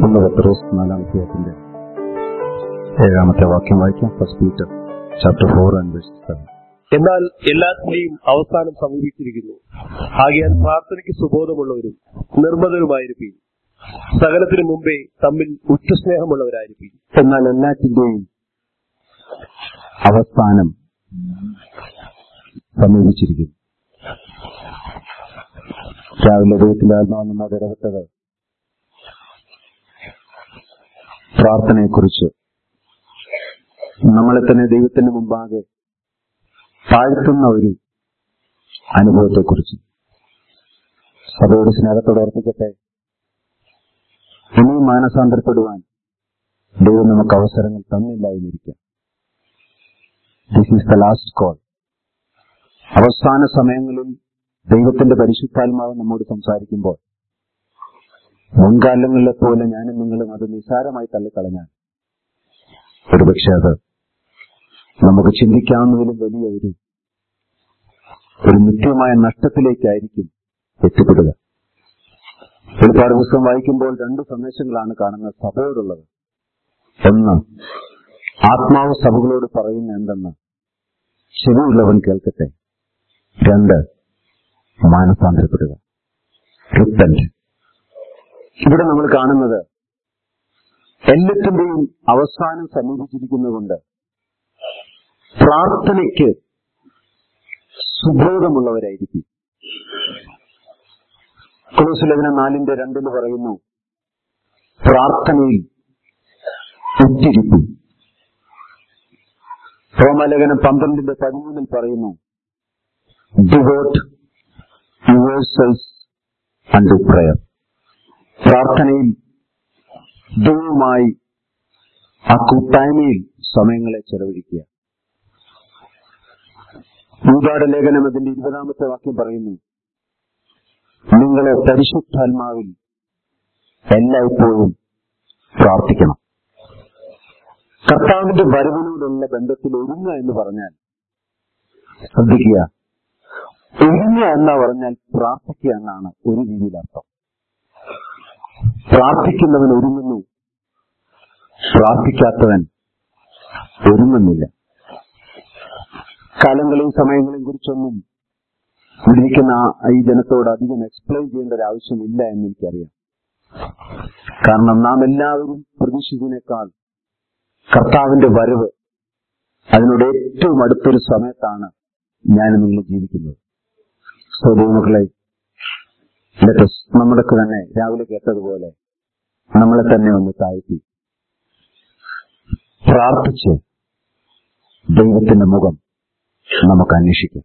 ഒന്ന് പത്രോസ് നാലാം അധ്യായത്തിന്റെ ഏഴാമത്തെ വാക്യം വായിക്കാം first Peter chapter four and verse seven എന്നാൽ എല്ലാത്തിന്റെയും അവസാനം സമീപിച്ചിരിക്കുന്നു ആകയാൽ പ്രാർത്ഥനയ്ക്ക് സുബോധമുള്ളവരും നിർമ്മതരുമായിരിക്കും സകലത്തിനു മുമ്പേ തമ്മിൽ ഉച്ചസ്നേഹമുള്ളവരായിരിക്കും എന്നാൽ എല്ലാറ്റിന്റെയും അവസാനം സമീപിച്ചിരിക്കുന്നു രാവിലെ ദൈവത്തിന്റെ ആത്മാവ് നമ്മോട് ഇടപെട്ടത് പ്രാർത്ഥനയെക്കുറിച്ച് നമ്മളെ തന്നെ ദൈവത്തിന് മുമ്പാകെ താഴ്ത്തുന്ന ഒരു അനുഭവത്തെക്കുറിച്ച് സഭയോട് സ്നേഹത്തോടെ ഓർപ്പിക്കട്ടെ ഇനിയും മാനസാന്തരപ്പെടുവാൻ ദൈവം നമുക്ക് അവസരങ്ങൾ തന്നില്ല എന്നിരിക്കാം this is the last call അവസാന സമയങ്ങളിൽ ദൈവത്തിന്റെ പരിശുദ്ധാത്മാവ് നമ്മോട് സംസാരിക്കുമ്പോൾ മുൻകാലങ്ങളിലെ പോലെ ഞാനും നിങ്ങളും അത് നിസ്സാരമായി തള്ളിക്കളഞ്ഞാൽ ഒരുപക്ഷെ അത് നമുക്ക് ചിന്തിക്കാവുന്നതിലും വലിയ ഒരു ഒരു നിത്യമായ നഷ്ടത്തിലേക്കായിരിക്കും എത്തിപ്പെടുക ഒരുപാട് പുസ്തകം വായിക്കുമ്പോൾ രണ്ട് സന്ദേശങ്ങളാണ് കാണുന്നത് സഭയോടുള്ളത് ഒന്ന് ആത്മാവ് സഭകളോട് പറയുന്ന എന്തെന്ന് ശരിയുള്ളവൻ കേൾക്കട്ടെ രണ്ട് മാനസാന്തരപ്പെടുക റിപ്പന്റ് ഇവിടെ നമ്മൾ കാണുന്നത് എല്ലാത്തിന്റെയും അവസാനം സമീപിച്ചിരിക്കുന്നതുകൊണ്ട് പ്രാർത്ഥനയ്ക്ക് സുബോധമുള്ളവരായിരിക്കും കൊളോസുലേഖന നാലിന്റെ രണ്ടിന് പറയുന്നു പ്രാർത്ഥനയിൽ ഉറ്റിരിക്കും റോമാലേഖനം പന്ത്രണ്ടിന്റെ പതിമൂന്നിൽ പറയുന്നു ഡിവോട്ട് യുവേഴ്സൽസ് അണ്ടു പ്രയർ പ്രാർത്ഥനയിൽ ദൈവമായി ആ കൂട്ടായ്മയിൽ സമയങ്ങളെ ചെലവഴിക്കുക യൂതാട ലേഖനം അതിന്റെ ഇരുപതാമത്തെ വാക്യം പറയുന്നു നിങ്ങളെ പരിശുദ്ധാത്മാവിൽ എല്ലായ്പ്പോഴും പ്രാർത്ഥിക്കണം കർത്താവിന്റെ വരവിനോടുള്ള ബന്ധത്തിൽ ഒരുങ്ങുക എന്ന് പറഞ്ഞാൽ ശ്രദ്ധിക്കുക ഒരുങ്ങുക എന്നാ പറഞ്ഞാൽ പ്രാർത്ഥിക്കുക എന്നാണ് ഒരു രീതിയിൽ അർത്ഥം പ്രാർത്ഥിക്കുന്നവൻ ഒരുങ്ങുന്നു പ്രാർത്ഥിക്കാത്തവൻ ഒരുങ്ങുന്നില്ല കാലങ്ങളെയും സമയങ്ങളെയും കുറിച്ചൊന്നും ഇരിക്കുന്ന ഈ ജനത്തോട് അധികം എക്സ്പ്ലെയിൻ ചെയ്യേണ്ട ഒരു ആവശ്യമില്ല എന്ന് എനിക്കറിയാം കാരണം നാം എല്ലാവരും പ്രതീക്ഷിച്ചതിനേക്കാൾ കർത്താവിന്റെ വരവ് അതിനോട് ഏറ്റവും അടുത്തൊരു സമയത്താണ് ഞാൻ നിങ്ങൾ ജീവിക്കുന്നത് സ്വദൈവമക്കളെ ലെറ്റസ് നമ്മുടെയൊക്കെ തന്നെ രാവിലെ കേട്ടതുപോലെ നമ്മളെ തന്നെ ഒന്ന് താഴ്ത്തി പ്രാർത്ഥിച്ച് ദൈവത്തിന്റെ മുഖം നമുക്ക് അന്വേഷിക്കാം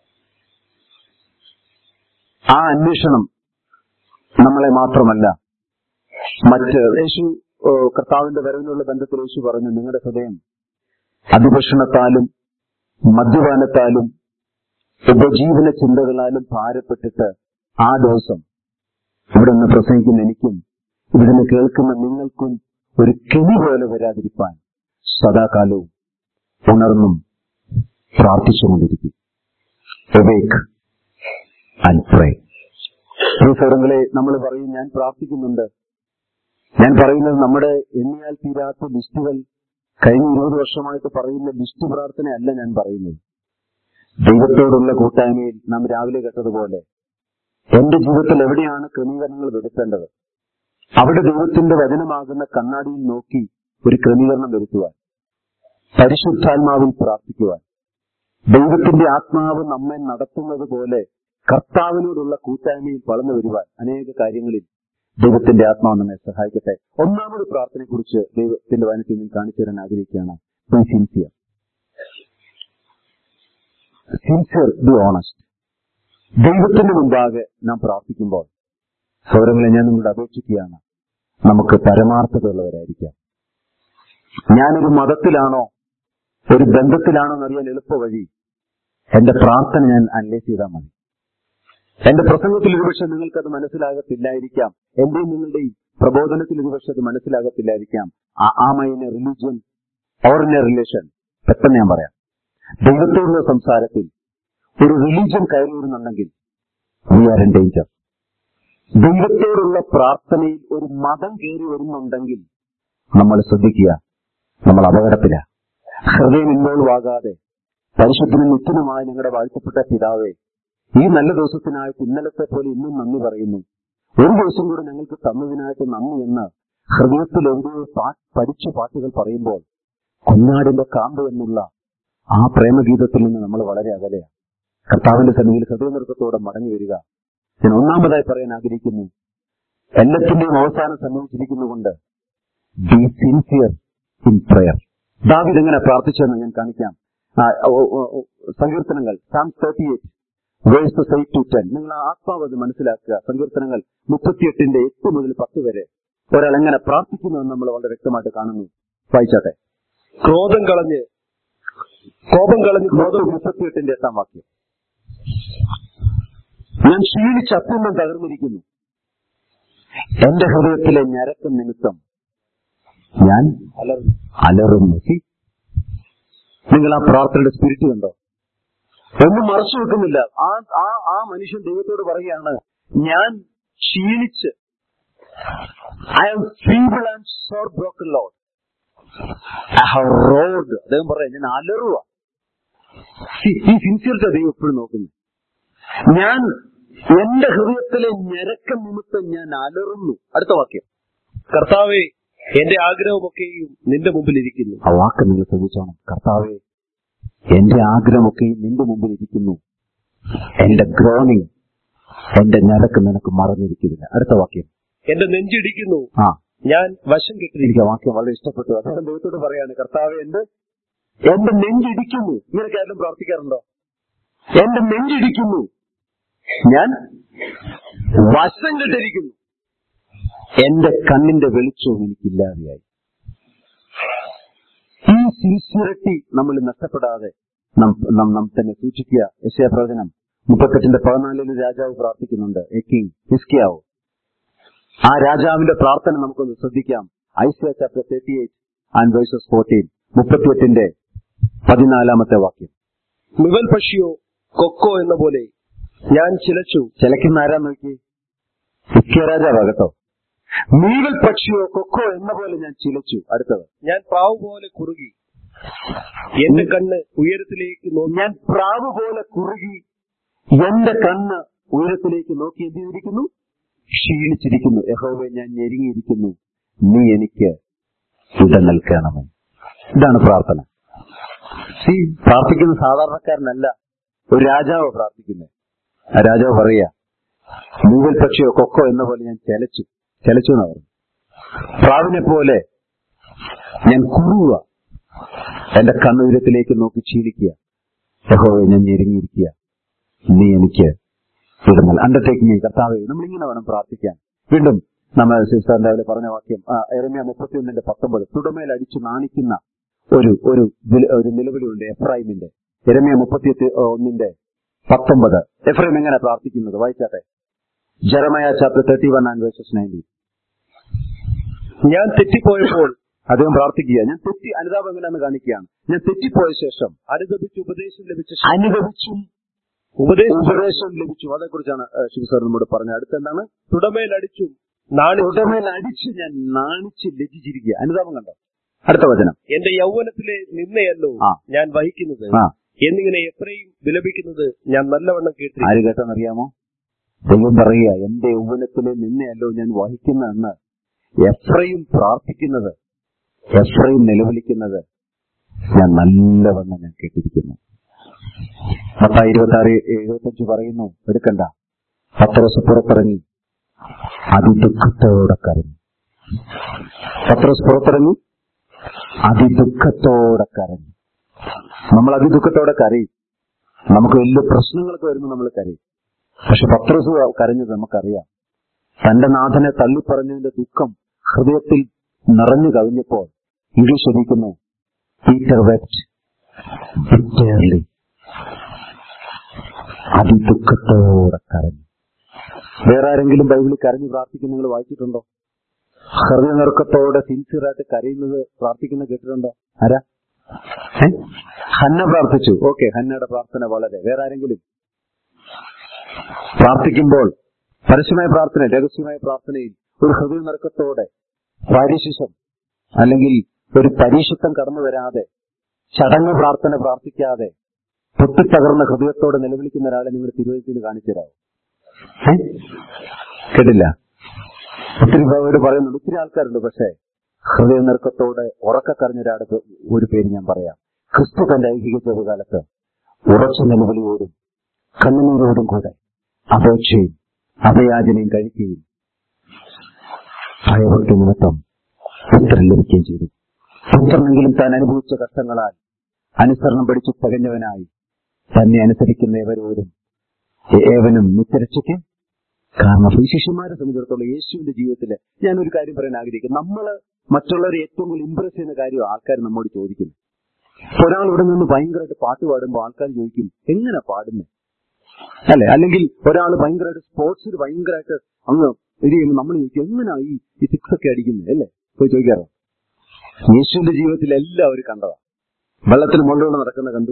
ആ അന്വേഷണം നമ്മളെ മാത്രമല്ല മറ്റ് യേശു ഓ, കർത്താവിന്റെ വരവിനുള്ള ബന്ധത്തിൽ യേശു പറഞ്ഞു നിങ്ങളുടെ ഹൃദയം അതിഭക്ഷണത്താലും മദ്യപാനത്താലും ഉപജീവന ചിന്തകളാലും ഭാരപ്പെട്ടിട്ട് ആ ദിവസം ഇവിടെ നിന്ന് പ്രസംഗിക്കുന്ന എനിക്കും ഇവിടെ നിന്ന് കേൾക്കുന്ന നിങ്ങൾക്കും ഒരു കെണി പോലെ വരാതിരിപ്പാൻ സദാകാലവും ഉണർന്നും പ്രാർത്ഥിച്ചുകൊണ്ടിരിക്കും എവേക്ക് ആൻഡ് പ്രേ ഈ സ്വരങ്ങളെ നമ്മൾ പറയും ഞാൻ പ്രാർത്ഥിക്കുന്നുണ്ട് ഞാൻ പറയുന്നത് നമ്മുടെ എണ്ണിയാൽ തീരാത്ത ലിസ്റ്റുകൾ കഴിഞ്ഞ ഇരുപത് വർഷമായിട്ട് പറയുന്ന ലിസ്റ്റ് പ്രാർത്ഥനയല്ല ഞാൻ പറയുന്നത് ദൈവത്തോടുള്ള കൂട്ടായ്മയിൽ നാം രാവിലെ കേട്ടതുപോലെ എന്റെ ജീവിതത്തിൽ എവിടെയാണ് ക്രമീകരണങ്ങൾ വരുത്തേണ്ടത് അവിടെ ദൈവത്തിന്റെ വചനമാകുന്ന കണ്ണാടിയിൽ നോക്കി ഒരു ക്രമീകരണം വരുത്തുവാൻ പരിശുദ്ധാത്മാവിൽ പ്രാർത്ഥിക്കുവാൻ ദൈവത്തിന്റെ ആത്മാവ് നമ്മെ നടത്തുന്നത് പോലെ കർത്താവിനോടുള്ള കൂട്ടായ്മയിൽ വളർന്നു വരുവാൻ അനേക കാര്യങ്ങളിൽ ദൈവത്തിന്റെ ആത്മാവ് നമ്മെ സഹായിക്കട്ടെ ഒന്നാമത് പ്രാർത്ഥനയെക്കുറിച്ച് ദൈവത്തിന്റെ വചനത്തിൽ നിന്ന് കാണിച്ചു തരാൻ ആഗ്രഹിക്കുകയാണ് be sincere sincere be honest ദൈവത്തിന്റെ മുമ്പാകെ നാം പ്രാർത്ഥിക്കുമ്പോൾ സൗരങ്ങളെ ഞാൻ നിങ്ങളോട് അപേക്ഷിക്കുകയാണ് നമുക്ക് പരമാർത്ഥതയുള്ളവരായിരിക്കാം ഞാനൊരു മതത്തിലാണോ ഒരു ബന്ധത്തിലാണോ എന്നറിയാൻ എളുപ്പ വഴി എന്റെ പ്രാർത്ഥന ഞാൻ അനലൈസ് ചെയ്താൽ മതി എന്റെ പ്രസംഗത്തിൽ ഒരുപക്ഷെ നിങ്ങൾക്കത് മനസ്സിലാകത്തില്ലായിരിക്കാം എന്റെയും നിങ്ങളുടെയും പ്രബോധനത്തിൽ ഒരുപക്ഷെ അത് മനസ്സിലാകത്തില്ലായിരിക്കാം ആ മൈന religion or in a relation പെട്ടെന്ന് ഞാൻ പറയാം ദൈവത്തോടുള്ള സംസാരത്തിൽ ഒരു റിലീജിയൻ കയറി വരുന്നുണ്ടെങ്കിൽ വി ആർ ഇൻ ഡേഞ്ചർ ദൈവത്തോടുള്ള പ്രാർത്ഥനയിൽ ഒരു മതം കയറി വരുന്നുണ്ടെങ്കിൽ നമ്മൾ ശ്രദ്ധിക്കുക നമ്മൾ അപകടത്തില ഹൃദയം ഇൻവോൾവ് ആകാതെ പരിശുദ്ധനും നിത്യനുമായ ഞങ്ങളുടെ വാഴ്ത്തപ്പെട്ട പിതാവേ ഈ നല്ല ദിവസത്തിനായിട്ട് ഇന്നലത്തെ പോലെ ഇന്നും നന്ദി പറയുന്നു ഒരു ദിവസം കൂടെ ഞങ്ങൾക്ക് തന്നതിനായിട്ട് നന്ദി എന്ന് ഹൃദയത്തിൽ എവിടെയോ പാ പഠിച്ച പാട്ടുകൾ പറയുമ്പോൾ കുഞ്ഞാടിന്റെ കാമ്പ് എന്നുള്ള ആ പ്രേമഗീതത്തിൽ നിന്ന് നമ്മൾ വളരെ അകലെയാണ് കർത്താവിന്റെ സന്നിധിയിൽ ഹൃദയനൃത്തത്തോടെ മടങ്ങി വരിക ഞാൻ ഒന്നാമതായി പറയാൻ ആഗ്രഹിക്കുന്നു എല്ലാത്തിന്റെയും അവസാനം സംഭവിച്ചിരിക്കുന്നുകൊണ്ട് be sincere in prayer David എങ്ങനെ പ്രാർത്ഥിച്ചെന്ന് ഞാൻ കാണിക്കാം ആ, ഓ- ഓ- ഓ- സങ്കീർത്തനങ്ങൾ Psalm thirty eight verses eight to ten നിങ്ങൾ ആ ആത്മാവ് അത് മനസ്സിലാക്കുക സങ്കീർത്തനങ്ങൾ മുപ്പത്തിയെട്ടിന്റെ എട്ട് മുതൽ പത്ത് വരെ ഒരാൾ എങ്ങനെ പ്രാർത്ഥിക്കുന്നു എന്ന് നമ്മൾ വളരെ വ്യക്തമായിട്ട് കാണുന്നു വായിച്ചാട്ടെ ക്രോധം കളഞ്ഞ് കോപം കളഞ്ഞ് ക്രോധം മുപ്പത്തിയെട്ടിന്റെ എട്ടാം വാക്യം ഞാൻ ക്ഷീണിച്ച് അത്യന്തം തകർന്നിരിക്കുന്നു എന്റെ ഹൃദയത്തിലെ ഞരക്കം നിമിത്തം ഞാൻ അലർന്നു അലറുന്നു See? നിങ്ങൾ ആ പ്രാർത്ഥനയുടെ സ്പിരിറ്റ് കണ്ടോ ഒന്നും മറച്ചു വെക്കുന്നില്ല ആ ആ ആ മനുഷ്യൻ ദൈവത്തോട് പറയുകയാണ് ഞാൻ ക്ഷീണിച്ച് I am feeble and sore broken Lord I have roared അദ്ദേഹം പറയാം ഞാൻ അലറുക See, ഈ സിൻസിയറിറ്റി ദൈവം എപ്പോഴും നോക്കുന്നു ഞാൻ എന്റെ ഹൃദയത്തിലെ ഞരക്കം നിമിത്തം ഞാൻ അലറുന്നു അടുത്ത വാക്യം കർത്താവെ എന്റെ ആഗ്രഹമൊക്കെയും നിന്റെ മുമ്പിൽ ഇരിക്കുന്നു ആ വാക്ക് നിങ്ങൾ ശ്രദ്ധിച്ചോണം കർത്താവെ എന്റെ ആഗ്രഹമൊക്കെ നിന്റെ മുമ്പിൽ ഇരിക്കുന്നു എന്റെ ഗ്രോണിങ് എന്റെ ഞരക്ക് നിനക്ക് മറഞ്ഞിരിക്കുന്നില്ല അടുത്ത വാക്യം എന്റെ നെഞ്ചിടിക്കുന്നു ആ ഞാൻ വശം കെട്ടിരിക്കുന്നു എനിക്ക് ആ വാക്യം വളരെ ഇഷ്ടപ്പെട്ടു അദ്ദേഹം ദൈവത്തോട് പറയാണ് കർത്താവെ എന്റെ എന്റെ നെഞ്ചിടിക്കുന്നു ഇങ്ങനെയൊക്കെ ആരും പ്രാർത്ഥിക്കാറുണ്ടോ എന്റെ നെഞ്ചിടിക്കുന്നു ഞാൻ വശം കെട്ടിരിക്കുന്നു എന്റെ കണ്ണിന്റെ വെളിച്ചവും എനിക്കില്ലാതെയായി ഈ സിൻസിയറിറ്റി നമ്മൾ നഷ്ടപ്പെടാതെ നാം നാം നാം തന്നെ സൂക്ഷിക്കുക യശയ പ്രവചനം മുപ്പത്തെട്ടിന്റെ പതിനാലിന് രാജാവ് പ്രാർത്ഥിക്കുന്നുണ്ട് എ കിങ് ഹിസ്കിയാവ് ആ രാജാവിന്റെ പ്രാർത്ഥന നമുക്കൊന്ന് ശ്രദ്ധിക്കാം Isaiah chapter thirty eight and verses fourteen മുപ്പത്തിയെട്ടിന്റെ പതിനാലാമത്തെ വാക്യം മുവൽ പക്ഷിയോ കൊക്കോ എന്ന പോലെ ഞാൻ ചിലച്ചു ചിലക്കുന്ന ആരാ നോക്കി ഹിസ്കിയ രാജാവാ കേട്ടോ മീവൽ പക്ഷിയോ കൊക്കോ എന്ന പോലെ ഞാൻ ചിലച്ചു അടുത്തത് ഞാൻ പ്രാവ് പോലെ കുറുകി എന്റെ കണ്ണ് ഉയരത്തിലേക്ക് നോക്കി ഞാൻ പ്രാവ് പോലെ കുറുകി എന്റെ കണ്ണ് ഉയരത്തിലേക്ക് നോക്കി എന്ത് ചെയ്തിരിക്കുന്നു ക്ഷീണിച്ചിരിക്കുന്നു യഹോവെ ഞാൻ ഞെരുങ്ങിയിരിക്കുന്നു നീ എനിക്ക് ഇട നൽകണമേ ഇതാണ് പ്രാർത്ഥന ഈ പ്രാർത്ഥിക്കുന്ന സാധാരണക്കാരനല്ല ഒരു രാജാവ് പ്രാർത്ഥിക്കുന്നത് ആ രാജാവ് പറയാ മൂവൽ പക്ഷിയോ കൊക്കോ എന്ന പോലെ ഞാൻ ചെലച്ചു ചെലച്ചു എന്നാ പറഞ്ഞു പ്രാവിനെ പോലെ ഞാൻ കുറുക എന്റെ കണ്ണുയരത്തിലേക്ക് നോക്കി ക്ഷീണിക്കുക യഹോവെ ഞാൻ ഞെരുങ്ങിയിരിക്കുക നീ എനിക്ക് വിടുന്നൽ അണ്ടർടേക്കിംഗ് കർത്താവെ നമ്മളിങ്ങനെ വേണം പ്രാർത്ഥിക്കാൻ വീണ്ടും നമ്മൾ സിസ്റ്റർ രാവിലെ പറഞ്ഞ വാക്യം ആ, എരമ്യ മുപ്പത്തിയൊന്നിന്റെ പത്തൊമ്പത് തുടമേൽ അടിച്ചു നാണിക്കുന്ന ഒരു ഒരു വില- ഒരു നിലവിലുണ്ട് എഫ്രൈമിന്റെ എരമ്യ മുപ്പത്തി ഒന്നിന്റെ പത്തൊമ്പത് എഫ്രൈം എങ്ങനെ പ്രാർത്ഥിക്കുന്നത് വായിച്ചാട്ടെ Jeremiah chapter thirty one and verses nineteen ഞാൻ തെറ്റിപ്പോയപ്പോൾ അദ്ദേഹം പ്രാർത്ഥിക്കുക ഞാൻ തെറ്റി അനുതാപം എങ്ങനെയാണെന്ന് കാണിക്കുകയാണ് ഞാൻ തെറ്റിപ്പോയ ശേഷം അനുദപിച്ച് ഉപദേശം ലഭിച്ച ശേഷം അനുഭവിച്ചും ഉപദേശം ഉപദേശം ലഭിച്ചു അതേക്കുറിച്ചാണ് ശിവ സാർ നമ്മോട് പറഞ്ഞത് അടുത്തെന്താണ് തുടമേൽ അടിച്ചും നാണി ഉടമേൽ അടിച്ച് ഞാൻ നാണിച്ച് ലജ്ജിച്ചിരിക്കുക അനുതാപം കണ്ടോ അടുത്ത വചനം എന്റെ യൗവനത്തിലെ നിന്നയല്ലോ ആ. ഞാൻ വഹിക്കുന്നത് ആ എന്നിങ്ങനെ എത്രയും വിലപിക്കുന്നത് ഞാൻ നല്ലവണ്ണം കേട്ടിരിക്കുന്നു ആര് കേട്ടെന്നറിയാമോ ദൈവം പറയുക എന്റെ യൗവനത്തിലെ നിന്നെയല്ലോ ഞാൻ വഹിക്കുന്നതെന്ന് എഫ്രയും പ്രാർത്ഥിക്കുന്നത് എഫ്രയും നിലവിളിക്കുന്നത് ഞാൻ നല്ലവണ്ണം ഞാൻ കേട്ടിരിക്കുന്നു പത്തായി ഇരുപത്തി ആറ് എഴുപത്തഞ്ച് പറയുന്നു എടുക്കണ്ട പത്രസ് പുറത്തിറങ്ങി അതിദുഃഖത്തോടെ കരഞ്ഞു പത്രസ് പുറത്തിറങ്ങി അതിദുഃഖത്തോടെ കരഞ്ഞു നമ്മൾ അതിദുഃഖത്തോടെ കരയും നമുക്ക് വലിയ പ്രശ്നങ്ങളൊക്കെ വരുമ്പോൾ നമ്മൾ കരയും പക്ഷെ പത്രസ് കരഞ്ഞത് നമുക്കറിയാം തന്റെ നാഥനെ തള്ളിപ്പറഞ്ഞതിന്റെ ദുഃഖം ഹൃദയത്തിൽ നിറഞ്ഞു കവിഞ്ഞപ്പോൾ ഇംഗ്ലീഷ് എഴുതിക്കുന്നു പീറ്റർ വെപ്റ്റ് ബിറ്റേർലി അതിദുഃഖത്തോടെ കരഞ്ഞു വേറെ ആരെങ്കിലും ബൈബിളിൽ കരഞ്ഞു പ്രാർത്ഥിക്കുന്ന നിങ്ങൾ വായിച്ചിട്ടുണ്ടോ ഹൃദയ നെറുക്കത്തോടെ സിൻസിയറായിട്ട് കരയുന്നത് പ്രാർത്ഥിക്കുന്ന കേട്ടിട്ടുണ്ടോ ആരാ ഏ? ഹന്ന പ്രാർത്ഥിച്ചു ഓക്കെ ഹന്നയുടെ പ്രാർത്ഥന വളരെ വേറെ ആരെങ്കിലും പ്രാർത്ഥിക്കുമ്പോൾ പരസ്യമായ പ്രാർത്ഥന രഹസ്യമായ പ്രാർത്ഥനയിൽ ഒരു ഹൃദയ നറുക്കത്തോടെ പാരിശിഷം അല്ലെങ്കിൽ ഒരു പരീക്ഷത്വം കടന്നു വരാതെ ചടങ്ങ് പ്രാർത്ഥന പ്രാർത്ഥിക്കാതെ പൊട്ടിത്തകർന്ന ഹൃദയത്തോടെ നിലവിളിക്കുന്ന ഒരാളെ നിങ്ങൾ തിരുവനന്തപുരത്ത് കാണിച്ചു തരാമോ ഏ? കേട്ടില്ല ഒത്തിരി പേര് പറയുന്നുണ്ട് ഒത്തിരി ആൾക്കാരുണ്ട് പക്ഷേ ഹൃദയ നറുക്കത്തോടെ ഉറക്കക്കറിഞ്ഞ ഒരാളുടെ ഒരു പേര് ഞാൻ പറയാം ക്രിസ്തു തന്റെ ഐഹിക ചെറുകാലത്ത് ഉറച്ച നിലവിളിയോടും കണ്ണുനീരോടും കൂടെ അപേക്ഷയും അഭയാചനയും കഴിക്കുകയും ഭയഭക്തി നിമിത്തം പുത്രൻ ലഭിക്കുകയും ചെയ്തു പുത്രനെങ്കിലും താൻ അനുഭവിച്ച കഷ്ടങ്ങളാൽ അനുസരണം പഠിച്ചു തികഞ്ഞവനായി തന്നെ അനുസരിക്കുന്ന ഏവരോടും ഏവനും നിത്യരക്ഷയ്ക്ക് കാരണം ഈ ശിഷ്യന്മാരെ സംബന്ധിച്ചിടത്തോളം യേശുവിന്റെ ജീവിതത്തിൽ ഞാൻ ഒരു കാര്യം പറയാൻ ആഗ്രഹിക്കുന്നു നമ്മള് മറ്റുള്ളവരെ ഏറ്റവും കൂടുതൽ ഇംപ്രസ് ചെയ്യുന്ന കാര്യം ആൾക്കാർ നമ്മോട് ചോദിക്കുന്നു ഒരാൾ ഇവിടെ നിന്ന് ഭയങ്കരമായിട്ട് പാട്ട് പാടുമ്പോൾ ആൾക്കാർ ചോദിക്കും എങ്ങനെ പാടുന്നത് അല്ലെ അല്ലെങ്കിൽ ഒരാൾ ഭയങ്കരമായിട്ട് സ്പോർട്സിൽ ഭയങ്കരമായിട്ട് അങ്ങ് ഇത് ചെയ്യുമ്പോൾ നമ്മൾ ചോദിക്കും എങ്ങനെയാ ഈ ഈ സിക്സ് ഒക്കെ അടിക്കുന്നത് അല്ലേ പോയി ചോദിക്കാറോ യേശുവിന്റെ ജീവിതത്തിൽ എല്ലാവരും കണ്ടതാ വെള്ളത്തിന് മുകളിലൂടെ നടക്കുന്ന കണ്ടു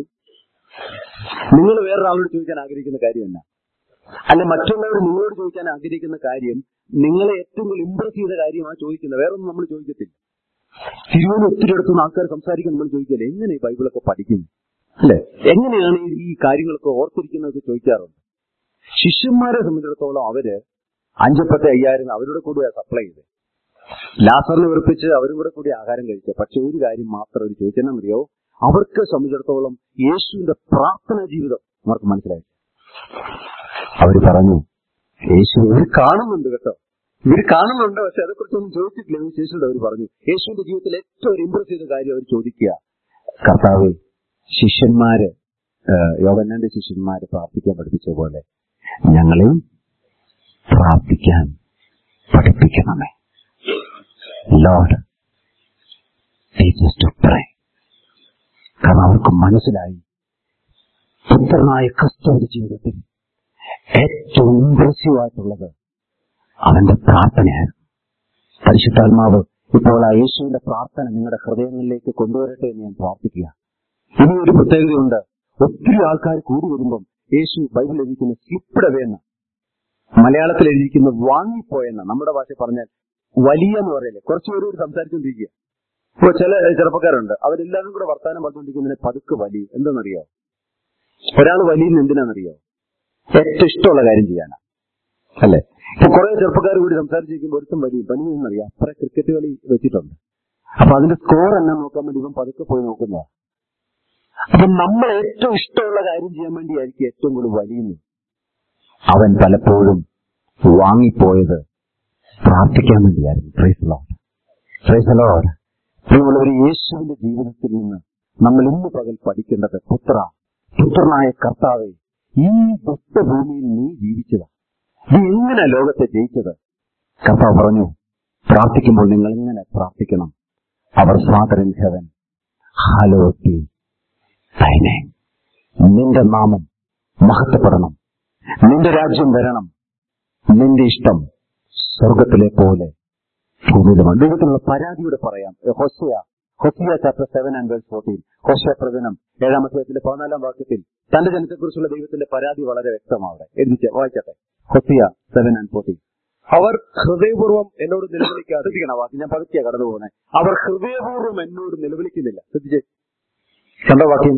നിങ്ങൾ വേറൊരാളോട് ചോദിക്കാൻ ആഗ്രഹിക്കുന്ന കാര്യം എന്നാ അല്ല മറ്റുള്ളവർ നിങ്ങളോട് ചോദിക്കാൻ ആഗ്രഹിക്കുന്ന കാര്യം നിങ്ങളെ ഏറ്റവും കൂടുതൽ ഇംപ്രസ് ചെയ്ത കാര്യമാണ് ചോദിക്കുന്നത് വേറൊന്നും നമ്മൾ ചോദിക്കത്തില്ല തിരുവനന്തപുരം ഒത്തിരി അടുത്തുനിന്ന് ആൾക്കാർ സംസാരിക്കാൻ നമ്മൾ ചോദിക്കല്ലേ എങ്ങനെ ഈ ബൈബിളൊക്കെ പഠിക്കുന്നു അല്ലെ എങ്ങനെയാണ് ഈ- ഈ കാര്യങ്ങളൊക്കെ ഓർത്തിരിക്കുന്നതൊക്കെ ചോദിക്കാറുണ്ട് ശിഷ്യന്മാരെ സംബന്ധിച്ചിടത്തോളം അവര് അഞ്ചപ്പത്തെ അയ്യായിരം അവരുടെ കൂടെ സപ്ലൈ ചെയ്ത് ലാസറിനെ വെറുപ്പിച്ച് അവരും കൂടെ കൂടി ആഹാരം കഴിച്ച പക്ഷെ ഒരു കാര്യം മാത്രം അവർ ചോദിച്ചെന്നറിയോ അവർക്ക് സംബന്ധിച്ചിടത്തോളം യേശുവിന്റെ പ്രാർത്ഥനാ ജീവിതം അവർക്ക് മനസ്സിലായി അവർ പറഞ്ഞു യേശു ഇവർ കാണുന്നുണ്ട് കേട്ടോ ഇവർ കാണുന്നുണ്ട് പക്ഷെ അതേക്കുറിച്ചൊന്നും ചോദിച്ചിട്ടില്ല ഇതിന് ശേഷം അവർ പറഞ്ഞു യേശുവിന്റെ ജീവിതത്തിൽ ഏറ്റവും ഒരു ഇമ്പ്രസ് ചെയ്ത കാര്യം അവർ ചോദിക്കുക കർത്താവെ ശിഷ്യന്മാര് യോഗന്നാന്റെ ശിഷ്യന്മാര് പ്രാർത്ഥിക്കാൻ പഠിപ്പിച്ച പോലെ ഞങ്ങളെയും പ്രാർത്ഥിക്കാൻ പഠിപ്പിക്കണമേ ലോഡ് ടീച്ചേഴ്സ് ടു പ്രേ കാരണം അവർക്ക് മനസ്സിലായി പുത്രനായ ക്രിസ്തുവിന്റെ ജീവിതത്തിൽ ഏറ്റവും ഇംപ്രസീവ് ആയിട്ടുള്ളത് അവന്റെ പ്രാർത്ഥനയായിരുന്നു പരിശുദ്ധാത്മാവ് ഇപ്പോൾ ആ യേശുവിന്റെ പ്രാർത്ഥന നിങ്ങളുടെ ഹൃദയങ്ങളിലേക്ക് കൊണ്ടുവരട്ടെ എന്ന് ഞാൻ പ്രാർത്ഥിക്കുക ഇനി ഒരു പ്രത്യേകതയുണ്ട് ഒത്തിരി ആൾക്കാർ കൂടി വരുമ്പം യേശു ബൈബിളിൽ എഴുതിക്കുന്ന സ്ലിപ്ഡ് അവേ എന്ന് മലയാളത്തിൽ എഴുതിയിരിക്കുന്ന വാങ്ങിപ്പോയെന്ന് നമ്മുടെ ഭാഷ പറഞ്ഞാൽ വലിയ എന്ന് പറയല്ലേ കുറച്ചു പേര് കൂടി സംസാരിച്ചുകൊണ്ടിരിക്കുക ഇപ്പൊ ചില ചെറുപ്പക്കാരുണ്ട് അവരെല്ലാവരും കൂടെ വർത്താനം പറഞ്ഞുകൊണ്ടിരിക്കുന്നതിന് പതുക്കെ വലിയും എന്താണെന്നറിയോ ഒരാൾ വലിയുന്ന എന്തിനാണെന്നറിയോ ഏറ്റവും ഇഷ്ടമുള്ള കാര്യം ചെയ്യാനാ അല്ലെ ഇപ്പൊ കുറെ ചെറുപ്പക്കാർ കൂടി സംസാരിച്ചിരിക്കുമ്പോൾ ഒരുത്തം വലിയ പനിയെന്നറിയാം അപ്പറെ ക്രിക്കറ്റ് കളി വെച്ചിട്ടുണ്ട് അപ്പൊ അതിന്റെ സ്കോർ എന്നാ നോക്കാൻ വേണ്ടി ഇവൻ പതുക്കെ പോയി നോക്കുന്നതാ അപ്പൊ നമ്മൾ ഏറ്റവും ഇഷ്ടമുള്ള കാര്യം ചെയ്യാൻ വേണ്ടിയായിരിക്കും ഏറ്റവും കൂടുതൽ വലിയുന്നത് അവൻ പലപ്പോഴും വാങ്ങിപ്പോയത് പ്രാർത്ഥിക്കാൻ വേണ്ടിയായിരുന്നു പ്രൈസ് ലോഡ് പ്രൈസ് ലോഡ് പ്രിയമുള്ളവർ യേശുവിന്റെ ജീവിതത്തിൽ നിന്ന് നമ്മൾ ഇന്ന് പകൽ പഠിക്കേണ്ടത് പുത്ര പുത്രനായ കർത്താവെ ഈ ദുഷ്ടഭൂമിയിൽ നീ ജീവിച്ചതാ നീ എങ്ങനെ ലോകത്തെ ജയിച്ചത് കർത്താവ് പറഞ്ഞു പ്രാർത്ഥിക്കുമ്പോൾ നിങ്ങൾ എങ്ങനെ പ്രാർത്ഥിക്കണം അവർ Father in heaven hallowed be thy name നിന്റെ നാമം മഹത്വപ്പെടണം നിന്റെ രാജ്യം വരണം നിന്റെ ഇഷ്ടം സ്വർഗത്തിലെ പോലെ ഭൂമിയിലുമാണ് ദൈവത്തിനുള്ള പരാതിയോടെ പറയാം Hosea Hosea chapter seven and verse fourteen Hosea പ്രവചനം ഏഴാം അധ്യായത്തിന്റെ പതിനാലാം വാക്യത്തിൽ തന്റെ ജനത്തെക്കുറിച്ചുള്ള ദൈവത്തിന്റെ പരാതി വളരെ വ്യക്തമാവിടെ എഴുതിച്ച് വായിക്കട്ടെ ഹൊസിയ സെവൻ ആൻഡ് ഫോർട്ടീൻ അവർ ഹൃദയപൂർവ്വം എന്നോട് നിലവിളിക്കാതെ ശ്രദ്ധിക്കണം വാക്ക് ഞാൻ പതുക്കിയാ കടന്നു പോകുന്നത് അവർ ഹൃദയപൂർവ്വം എന്നോട് നിലവിളിക്കുന്നില്ല ശ്രദ്ധിച്ചേ കണ്ടോ വാക്യം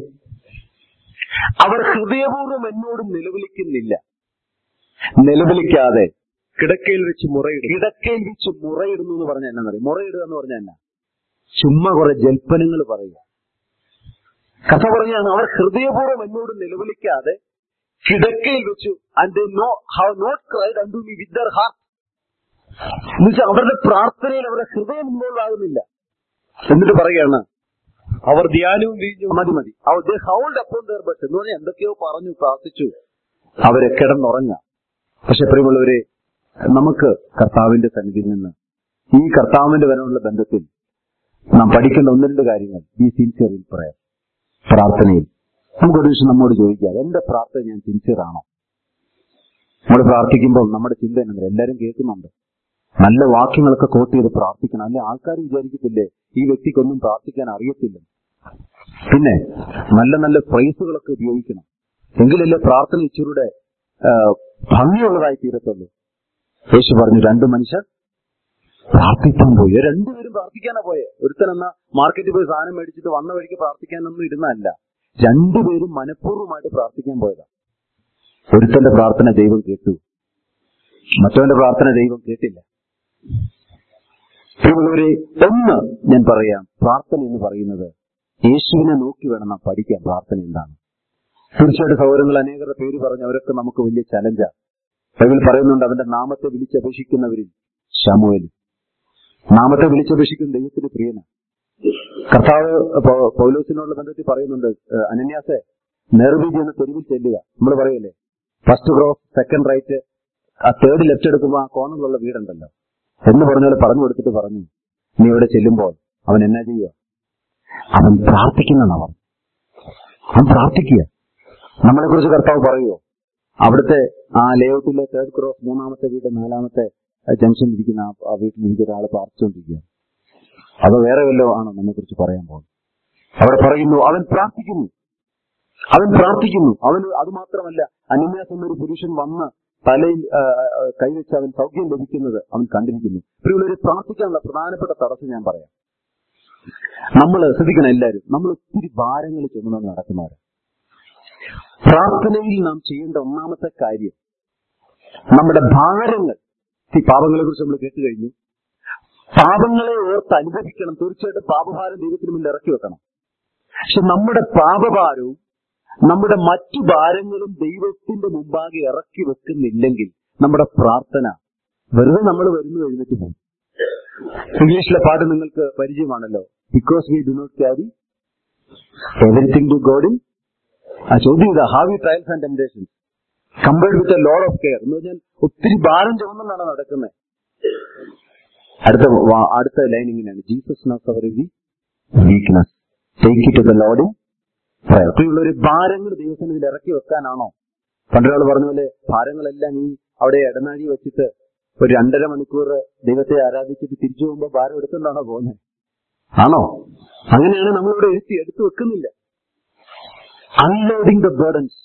അവർ ഹൃദയപൂർവ്വം എന്നോട് നിലവിളിക്കുന്നില്ല നിലവിളിക്കാതെ കിടക്കയിൽ വെച്ച് മുറയിടും കിടക്കയിൽ വെച്ച് മുറയിടുന്നു എന്ന് പറഞ്ഞാൽ എന്നാ അറിയാം മുറയിടുക എന്ന് പറഞ്ഞാൽ എന്നാ ചുമ്മാ കുറെ ജൽപ്പനങ്ങൾ പറയുക കഥ പറഞ്ഞാണ് അവർ ഹൃദയപൂർവ്വം എന്നോട് നിലവിളിക്കാതെ കിടക്കയിൽ വെച്ചു and no have not cried unto me with their heart എന്നുവെച്ചാൽ അവരുടെ പ്രാർത്ഥനയിൽ അവരുടെ ഹൃദയം ഇൻവോൾവ് ആകുന്നില്ല എന്നിട്ട് പറയുകയാണ് അവർ ധ്യാനവും വീഞ്ഞും മതി മതി ഹൗൾഡ് അപ്പോൺ ദർ ബട്ട് എന്ന് പറഞ്ഞാൽ എന്തൊക്കെയോ പറഞ്ഞു പ്രാർത്ഥിച്ചു അവരെ കിടന്നുറങ്ങാം പക്ഷെ പ്രിയമുള്ളവരെ നമുക്ക് കർത്താവിന്റെ സന്നിധിയിൽ നിന്ന് ഈ കർത്താവിന്റെ വരനുള്ള ബന്ധത്തിൽ നാം പഠിക്കേണ്ട ഒന്ന് രണ്ട് കാര്യങ്ങൾ ഈ സിൻസിയറിൽ പറയാം പ്രാർത്ഥനയിൽ നമുക്കൊരു ദിവസം നമ്മോട് ചോദിക്കാം എന്റെ പ്രാർത്ഥന ഞാൻ സിൻസിയർ ആണോ നമ്മൾ പ്രാർത്ഥിക്കുമ്പോൾ നമ്മുടെ ചിന്ത എന്നത് എല്ലാവരും കേൾക്കുന്നുണ്ട് നല്ല വാക്യങ്ങളൊക്കെ കോട്ട് ചെയ്ത് പ്രാർത്ഥിക്കണം അല്ലെ ആൾക്കാർ വിചാരിക്കത്തില്ലേ ഈ വ്യക്തിക്കൊന്നും പ്രാർത്ഥിക്കാൻ അറിയത്തില്ല പിന്നെ നല്ല നല്ല ഫ്രൈസുകളൊക്കെ ഉപയോഗിക്കണം എങ്കിലല്ലേ പ്രാർത്ഥന ഇച്ചിരൂടെ ആ, ഭംഗിയുള്ളതായി തീരത്തുള്ളൂ യേശു പറഞ്ഞു രണ്ട് മനുഷ്യർ പ്രാർത്ഥിക്കാൻ പോയി രണ്ടുപേരും പ്രാർത്ഥിക്കാനാ പോയെ ഒരുത്തൻ എന്നാ മാർക്കറ്റിൽ പോയി സാധനം മേടിച്ചിട്ട് വന്ന വഴിക്ക് പ്രാർത്ഥിക്കാനൊന്നും ഇരുന്നല്ല രണ്ടുപേരും മനഃപൂർവ്വമായിട്ട് പ്രാർത്ഥിക്കാൻ പോയതാ ഒരുത്തന്റെ പ്രാർത്ഥന ദൈവം കേട്ടു മറ്റവന്റെ പ്രാർത്ഥന ദൈവം കേട്ടില്ല പ്രിയമുള്ളവരെ ഒന്ന് ഞാൻ പറയാം പ്രാർത്ഥന എന്ന് പറയുന്നത് യേശുവിനെ നോക്കി വേണം നാം പഠിക്കാൻ പ്രാർത്ഥന എന്താണ് തീർച്ചയായിട്ടും സൗകര്യങ്ങൾ അനേകരുടെ പേര് പറഞ്ഞ് അവരൊക്കെ നമുക്ക് വലിയ ചലഞ്ചാ ബൈബിൾ പറയുന്നുണ്ട് അവന്റെ നാമത്തെ വിളിച്ചപേക്ഷിക്കുന്നവരിൽ ശമുവേലും നാമത്തെ വിളിച്ചപേക്ഷിക്കുന്ന ദൈവത്തിന് പ്രിയന കർത്താവ് പൗ- പൗലോസിനോടുള്ള ബന്ധത്തിൽ പറയുന്നുണ്ട് ഏഹ്, അനന്യാസെ നേർവീതി എന്ന തെരുവിൽ ചെല്ലുക നമ്മൾ പറയല്ലേ ഫസ്റ്റ് ക്രോസ് സെക്കൻഡ് റൈറ്റ് ആ തേർഡ് ലെഫ്റ്റ് എടുക്കുമ്പോൾ ആ കോർണറിലുള്ള വീടുണ്ടല്ലോ എന്ന് പറഞ്ഞ പോലെ പറഞ്ഞു കൊടുത്തിട്ട് പറഞ്ഞു നീ ഇവിടെ ചെല്ലുമ്പോൾ അവൻ എന്നാ ചെയ്യുക അവൻ പ്രാർത്ഥിക്കുന്നവൻ അവൻ പ്രാർത്ഥിക്കുക നമ്മളെ കുറിച്ച് കർത്താവ് പറയുമോ അവിടുത്തെ ആ ലേഔട്ടിലെ തേർഡ് ക്രോസ് മൂന്നാമത്തെ വീട് നാലാമത്തെ ജംഗ്ഷനിൽ ഇരിക്കുന്ന ആ- ആ വീട്ടിലിരിക്കുന്ന ഒരാൾ പ്രാർത്ഥിച്ചുകൊണ്ടിരിക്കുക അതോ വേറെ വല്ലോ ആണോ നമ്മെ കുറിച്ച് പറയാൻ പോകുന്നത് അവിടെ പറയുന്നു അവൻ പ്രാർത്ഥിക്കുന്നു അവൻ പ്രാർത്ഥിക്കുന്നു അവന് അത് മാത്രമല്ല അനിന്യാസ് എന്നൊരു പുരുഷൻ വന്ന് തലയിൽ ആ, ആ, കൈവച്ച് അവൻ സൗഖ്യം ലഭിക്കുന്നത് അവൻ കണ്ടിരിക്കുന്നു പ്രിയുള്ളവരെ പ്രാർത്ഥിക്കാനുള്ള പ്രധാനപ്പെട്ട തടസ്സം ഞാൻ പറയാം നമ്മൾ ശ്രദ്ധിക്കണം എല്ലാവരും നമ്മൾ ഒത്തിരി ഭാരങ്ങൾ ചുമന്നുകൊണ്ട് നടക്കുന്നവരാണ് പ്രാർത്ഥനയിൽ നാം ചെയ്യേണ്ട ഒന്നാമത്തെ കാര്യം നമ്മുടെ ഭാരങ്ങൾ ഈ പാപങ്ങളെ കുറിച്ച് നമ്മൾ കേട്ട് കഴിഞ്ഞു പാപങ്ങളെ ഓർത്ത് അനുഭവിക്കണം തീർച്ചയായിട്ടും പാപഭാരം ദൈവത്തിന് മുന്നിൽ ഇറക്കി വെക്കണം പക്ഷെ നമ്മുടെ പാപഭാരവും നമ്മുടെ മറ്റു ഭാരങ്ങളും ദൈവത്തിന്റെ മുമ്പാകെ ഇറക്കി വെക്കുന്നില്ലെങ്കിൽ നമ്മുടെ പ്രാർത്ഥന വെറുതെ നമ്മൾ വരുന്നു എഴുന്നേറ്റ് പോകും ഇംഗ്ലീഷിലെ പാട്ട് നിങ്ങൾക്ക് പരിചയമാണല്ലോ because we do not carry everything to God in ആ ചോദ്യം ഇതാ have you trials and temptations compared with a load of care എന്ന് പറഞ്ഞാൽ ഒത്തിരി ഭാരം ചുമന്നാണ് നടക്കുന്നത് അടുത്ത വാ- അടുത്ത ലൈൻ ഇങ്ങനെയാണ് Jesus knows our weakness take it the Lord in prayer പ്രിയമുള്ള ഒരു ഭാരങ്ങൾ ദൈവസന്നിധിയിൽ ഇറക്കി വെക്കാനാണോ പണ്ടൊരാൾ പറഞ്ഞ പോലെ ഭാരങ്ങളെല്ലാം ഈ അവിടെ ഇടനാഴി വെച്ചിട്ട് ഒരു രണ്ടര മണിക്കൂർ ദൈവത്തെ ആരാധിച്ചിട്ട് തിരിച്ചു പോകുമ്പോൾ ഭാരം എടുത്തുകൊണ്ടാണോ പോകുന്നത് ആണോ അങ്ങനെയാണ് നമ്മളിവിടെ എഴുത്തി എടുത്തു വെക്കുന്നില്ല അൺലോഡിങ് ദ ബേർഡൻസ്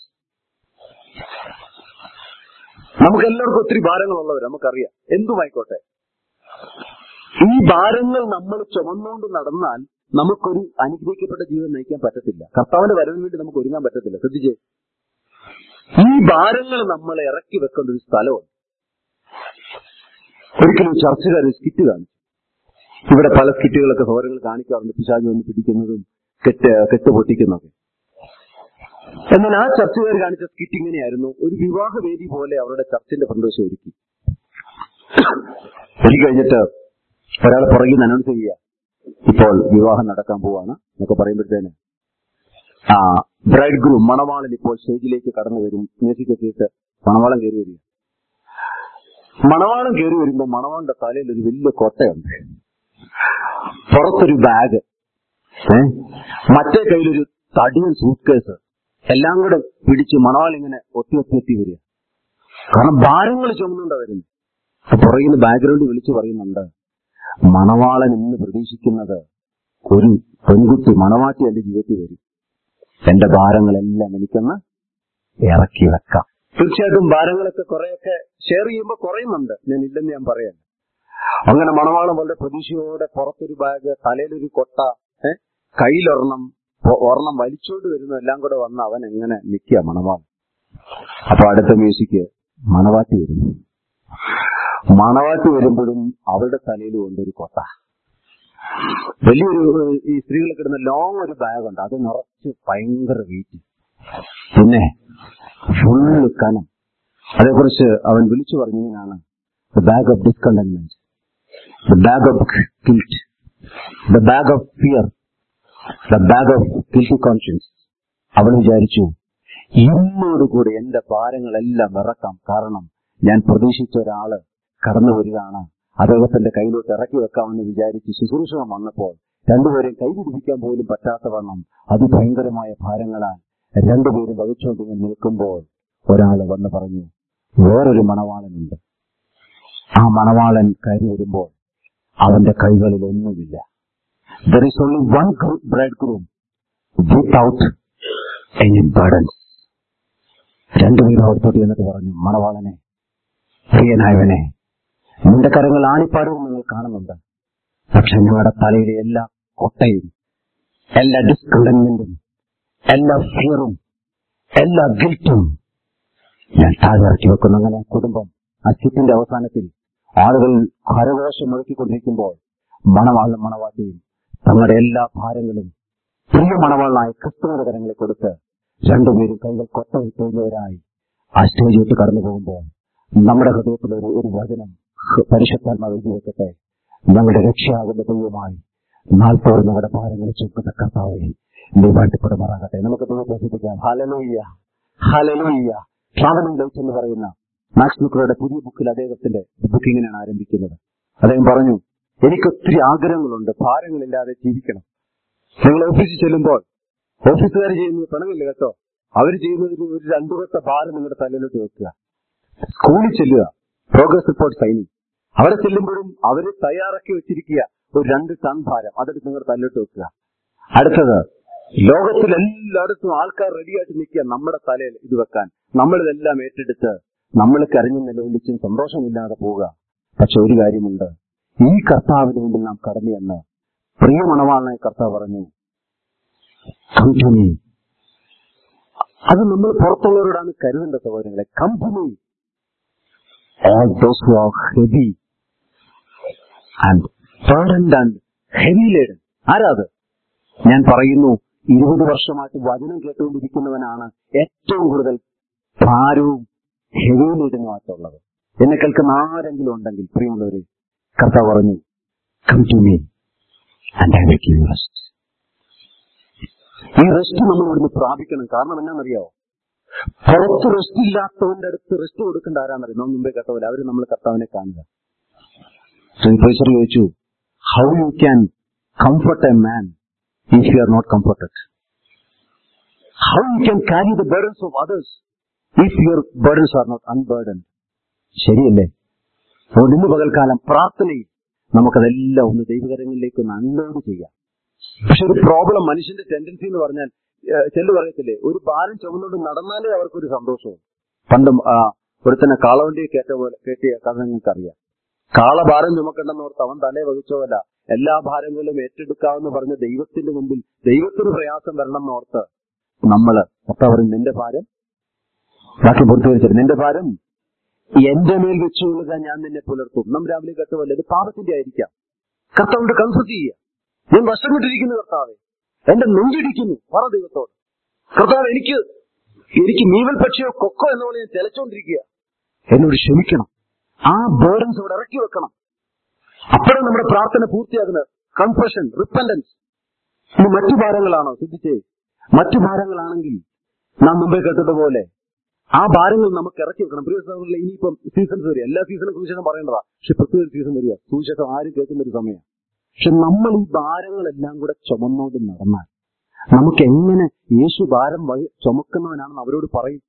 നമുക്ക് എല്ലാവർക്കും ഒത്തിരി ഭാരങ്ങളുള്ളവർ നമുക്കറിയാം എന്തുമായിക്കോട്ടെ ഈ ഭാരങ്ങൾ നമ്മൾ ചുമന്നുകൊണ്ട് നടന്നാൽ നമുക്കൊരു അനുഗ്രഹിക്കപ്പെട്ട ജീവിതം നയിക്കാൻ പറ്റത്തില്ല കർത്താവിന്റെ വരവിന് വേണ്ടി നമുക്ക് ഒരുങ്ങാൻ പറ്റത്തില്ല ശ്രദ്ധിച്ചേ ഈ ഭാരങ്ങൾ നമ്മൾ ഇറക്കി വെക്കേണ്ട ഒരു സ്ഥലമുണ്ട് ഒരിക്കലും ചർച്ചകാർ സ്കിറ്റ് കാണിച്ചു ഇവിടെ പല സ്കിറ്റുകളൊക്കെ സൗരങ്ങൾ കാണിക്കാറുണ്ട് പിശാജ് വന്ന് പിടിക്കുന്നതും കെട്ട് കെട്ട് പൊട്ടിക്കുന്നതൊക്കെ എന്നാൽ ആ ചർച്ചകാർ കാണിച്ച സ്കിറ്റ് ഇങ്ങനെയായിരുന്നു ഒരു വിവാഹ വേദി പോലെ അവരുടെ ചർച്ചിന്റെ പ്രദേശം ഒരുക്കി ഒരുക്കി കഴിഞ്ഞിട്ട് ഒരാൾ പുറകിൽ നിന്ന് അനൗൺസ് ചെയ്യുക ഇപ്പോൾ വിവാഹം നടക്കാൻ പോവാണ് എന്നൊക്കെ പറയുമ്പോഴത്തേന് ആ ബ്രൈഡ് ഗ്രൂം മണവാളൻ ഇപ്പോൾ സ്റ്റേജിലേക്ക് കടന്നു വരും മ്യൂസിക് എത്തിയിട്ട് മണവാളൻ കയറി വരിക മണവാളൻ കയറി വരുമ്പോൾ മണവാളിന്റെ തലയിൽ ഒരു വലിയ കൊട്ടയുണ്ട് പുറത്തൊരു ബാഗ് ഏ മറ്റേ കയ്യിലൊരു തടിയൻ സൂട്ട് കേസ് എല്ലാം കൂടെ പിടിച്ച് മണവാൾ ഇങ്ങനെ ഒത്തി ഒത്തി ഒത്തി വരിക കാരണം ഭാരങ്ങൾ ചുമന്നുണ്ടാ വരുന്നത് അപ്പൊ പുറകിൽ ബാക്ക്ഗ്രൗണ്ട് വിളിച്ചു പറയുന്നുണ്ട് മണവാളൻ എന്ന് പ്രതീക്ഷിക്കുന്നത് ഒരു പെൺകുട്ടി മണവാട്ടി എന്റെ ജീവിതത്തിൽ വരും എന്റെ ഭാരങ്ങളെല്ലാം എനിക്കൊന്ന് ഇറക്കി വെക്കാം തീർച്ചയായിട്ടും ഭാരങ്ങളൊക്കെ കുറെയൊക്കെ ഷെയർ ചെയ്യുമ്പോൾ കുറയുന്നുണ്ട് ഞാൻ ഇല്ലെന്ന് ഞാൻ പറയാൻ അങ്ങനെ മണവാളം വളരെ പ്രതീക്ഷയോടെ പുറത്തൊരു ബാഗ് തലയിലൊരു കൊട്ട ഏഹ് കയ്യിലൊരെണ്ണം ഒ- ഒരെണ്ണം വലിച്ചോണ്ട് വരുന്നു എല്ലാം കൂടെ വന്ന് അവൻ എങ്ങനെ നിൽക്കുക മണവാളൻ അപ്പൊ അടുത്ത മ്യൂസിക് മണവാട്ടി വരുന്നു മണവാട്ടി വരുമ്പോഴും അവരുടെ തലയിൽ കൊണ്ടൊരു കൊട്ട വലിയൊരു ഏഹ്, ഈ സ്ത്രീകളൊക്കെ ഇടുന്ന ലോങ് ഒരു ബാഗ് ഉണ്ട് അത് നിറച്ച് ഭയങ്കര വെയിറ്റ് പിന്നെ ഫുള്ള് കനം അതേക്കുറിച്ച് അവൻ വിളിച്ചു പറഞ്ഞതാണ് the bag of discontentment the bag of guilt the bag of fear the bag of guilty conscience അവൾ വിചാരിച്ചു ഇന്നോടുകൂടി എന്റെ ഭാരങ്ങളെല്ലാം ഇറക്കാം കാരണം ഞാൻ പ്രതീക്ഷിച്ച ഒരാള് കടന്നു വരികയാണ് അദ്ദേഹത്തിന്റെ കയ്യിലോട്ട് ഇറക്കി വെക്കാമെന്ന് വിചാരിച്ച് ശുശ്രൂഷകം വന്നപ്പോൾ രണ്ടുപേരെയും കൈപിടിപ്പിക്കാൻ പോലും പറ്റാത്ത വണ്ണം അതിഭയങ്കരമായ ഭാരങ്ങളാൽ രണ്ടുപേരും വഹിച്ചുകൊണ്ടിങ്ങനെ നിൽക്കുമ്പോൾ ഒരാള് വന്ന് പറഞ്ഞു വേറൊരു മണവാളനുണ്ട് ആ മണവാളൻ കയറി വരുമ്പോൾ അവന്റെ കൈകളിൽ ഒന്നുമില്ല there is only one bridegroom without any burdens രണ്ടുപേരും അവിടത്തോട്ട് എന്നിട്ട് പറഞ്ഞു മണവാളനെ പ്രിയനായവനെ നിന്റെ കരങ്ങൾ ആണിപ്പാടും നിങ്ങൾ കാണുന്നുണ്ട് പക്ഷെ ഞങ്ങളുടെ തലയിലെ എല്ലാ കൊട്ടയും എല്ലാ ഡിസ്കണ്ടന്റും എല്ലാ ഫിയറും എല്ലാ ഗിൽറ്റും ഞാൻ താഴെ ഇറക്കി വെക്കുന്നു അങ്ങനെ ആ കുടുംബം ആ ചിറ്റിന്റെ അവസാനത്തിൽ ആളുകൾ കരഘോഷം മുഴക്കിക്കൊണ്ടിരിക്കുമ്പോൾ മണവാളും മണവാട്ടിയും തങ്ങളുടെ എല്ലാ ഭാരങ്ങളും പ്രിയ മണവാളനായ ക്രിസ്തുവിന്റെ കരങ്ങളെ കൊടുത്ത് രണ്ടുപേരും കൈകൾ കൊട്ട വിട്ടുന്നവരായി ആ സ്റ്റേജ് വിട്ട് കടന്നു പോകുമ്പോൾ നമ്മുടെ ഹൃദയത്തിൽ ഒരു ഒരു വചനം പരിശുദ്ധാത്മാവ് എഴുതി വെക്കട്ടെ ഞങ്ങളുടെ രക്ഷയാകുന്ന ദൈവമായി നാൽപ്പോഴും ഞങ്ങളുടെ ഭാരങ്ങളെ ചുക്കുന്ന കർത്താവെ നീ വാട്ടിപ്പെടുമാറാകട്ടെ നമുക്ക് ദൈവത്തെ ശ്രദ്ധിക്കാം ഹലലൂയ്യ ഹലലൂയ്യ ട്രാവലിംഗ് ലൈറ്റ് എന്ന് പറയുന്ന മാക്സ് ബുക്കറുടെ പുതിയ ബുക്കിൽ അദ്ദേഹത്തിന്റെ ബുക്കിങ്ങിനാണ് ആരംഭിക്കുന്നത് അദ്ദേഹം പറഞ്ഞു എനിക്ക് ഒത്തിരി ആഗ്രഹങ്ങളുണ്ട് ഭാരങ്ങളില്ലാതെ ജീവിക്കണം നിങ്ങൾ ഓഫീസിൽ ചെല്ലുമ്പോൾ ഓഫീസുകാർ ചെയ്യുന്നത് പണമില്ല കേട്ടോ അവർ ചെയ്യുന്നതിന് ഒരു രണ്ടു കൊത്ത ഭാരം നിങ്ങളുടെ തലയിലോട്ട് വെക്കുക സ്കൂളിൽ ചെല്ലുക പ്രോഗ്രസ് റിപ്പോർട്ട് സൈനിങ് അവിടെ ചെല്ലുമ്പോഴും അവർ തയ്യാറാക്കി വെച്ചിരിക്കുക ഒരു രണ്ട് ടൺ ഭാരം അതെടുത്ത് നിങ്ങളുടെ തലയിലോട്ട് വെക്കുക അടുത്തത് ലോകത്തിൽ എല്ലായിടത്തും ആൾക്കാർ റെഡിയായിട്ട് നിൽക്കുക നമ്മുടെ തലയിൽ ഇത് വെക്കാൻ നമ്മളിതെല്ലാം ഏറ്റെടുത്ത് നമ്മൾ കരഞ്ഞു നിലവിളിച്ചും സന്തോഷമില്ലാതെ പോവുക പക്ഷെ ഒരു കാര്യമുണ്ട് ഈ കർത്താവിന് മുമ്പിൽ നാം കടന്നു എന്ന് പ്രിയ മണവാളനായ കർത്താവ് പറഞ്ഞു "Come to me." അത് നമ്മൾ പുറത്തുള്ളവരോടാണ് കരുതേണ്ട സഹോദരങ്ങളെ company all those who are heavy and burdened and heavy laden ആരാത് ഞാൻ പറയുന്നു ഇരുപത് വർഷമായിട്ട് വചനം കേട്ടുകൊണ്ടിരിക്കുന്നവനാണ് ഏറ്റവും കൂടുതൽ ഭാരവും ഹെവി ലീഡനുമായിട്ടുള്ളത് എന്നെ കേൾക്കുന്ന ആരെങ്കിലും ഉണ്ടെങ്കിൽ പ്രിയമുള്ളവര് കർത്താവ് പറഞ്ഞു come to me and I make you rest ഈ റെസ്റ്റ് നമ്മൾ ഇവിടുന്ന് പ്രാപിക്കണം കാരണം എന്നാണെന്നറിയാവോ പുറത്ത് റെസ്റ്റ് ഇല്ലാത്തവന്റെ അടുത്ത് റെസ്റ്റ് കൊടുക്കേണ്ട ആരാന്നറിയാം നാം മുമ്പേ കേട്ട അവര് നമ്മൾ കർത്താവിനെ കാണുക പ്രൊഫസർ ചോദിച്ചു how you can comfort a man if you are not comforted how you can carry the burdens of others if your burdens are not unburden ശരിയല്ലേ അതുകൊണ്ട് ഇന്ന് പകൽക്കാലം പ്രാർത്ഥനയിൽ നമുക്കതെല്ലാം ഒന്ന് ദൈവകരങ്ങളിലേക്ക് ഒന്ന് അൺലോഡ് ചെയ്യാം പക്ഷെ ഒരു പ്രോബ്ലം മനുഷ്യന്റെ ടെൻഡൻസി എന്ന് പറഞ്ഞാൽ ഏഹ്, ചെല്ലു പറയത്തില്ലേ ഒരു ഭാരം ചുമന്നുകൊണ്ട് നടന്നാലേ അവർക്കൊരു സന്തോഷവും പണ്ടും ആ, ഒരുത്തനെ കാളവണ്ടി കേട്ട പോലെ കേട്ടിയ കഥ നിങ്ങൾക്ക് അറിയാം കാള ഭാരം ചുമക്കണ്ടെന്ന് ഓർത്ത് അവൻ തലേ വഹിച്ചോല്ല എല്ലാ ഭാരങ്ങളും ഏറ്റെടുക്കാമെന്ന് പറഞ്ഞ ദൈവത്തിന്റെ മുമ്പിൽ ദൈവത്തിന് പ്രയാസം വരണം എന്ന് ഓർത്ത് നമ്മള് കർത്താവ് പറയും നിന്റെ ഭാരം ബാക്കി പൂർത്തീകരിച്ചത് നിന്റെ ഭാരം എന്റെ മേൽ വെച്ചുകൊള്ളുക ഞാൻ നിന്നെ പുലർത്തും നാം രാവിലെ കേട്ട പോലെ ഇത് പാപത്തിന്റെ ആയിരിക്കാം കർത്താവിന്റെ കൺസൾട്ട് ചെയ്യുക ഞാൻ വശമിട്ടിരിക്കുന്നു കർത്താവെ എന്റെ നെഞ്ചിടിക്കുന്നു പറ ദൈവത്തോട് കർത്താവ് എനിക്ക് എനിക്ക് മീവൽ പക്ഷിയോ കൊക്കോ എന്ന പോലെ ഞാൻ ചെലച്ചോണ്ടിരിക്കുക എന്നോട് ക്ഷമിക്കണം ആ ബേർഡൻസ് ഇവിടെ ഇറക്കി വെക്കണം അപ്പോഴേ നമ്മുടെ പ്രാർത്ഥന പൂർത്തിയാകുന്നത് കൺഫഷൻ റിപ്പൻഡൻസ് ഇനി മറ്റു ഭാരങ്ങളാണോ ശ്രദ്ധിച്ചേ മറ്റു ഭാരങ്ങളാണെങ്കിൽ നാം മുമ്പേ കേട്ടതുപോലെ ആ ഭാരങ്ങൾ നമുക്ക് ഇറക്കി വെക്കണം പ്രിയ സഹോദരങ്ങളെ ഇനിയിപ്പം സീസൺസ് വരിക എല്ലാ സീസണും സുവിശേഷം പറയേണ്ടതാ പക്ഷെ പ്രത്യേക സീസൺ വരിക സുവിശേഷം ആരും കേൾക്കുന്ന ഒരു സമയം പക്ഷെ നമ്മൾ ഈ ഭാരങ്ങളെല്ലാം കൂടെ ചുമന്നോണ്ട് നടന്നാൽ നമുക്ക് എങ്ങനെ യേശു ഭാരം വഴി ചുമക്കുന്നവനാണെന്ന് അവരോട് പറയും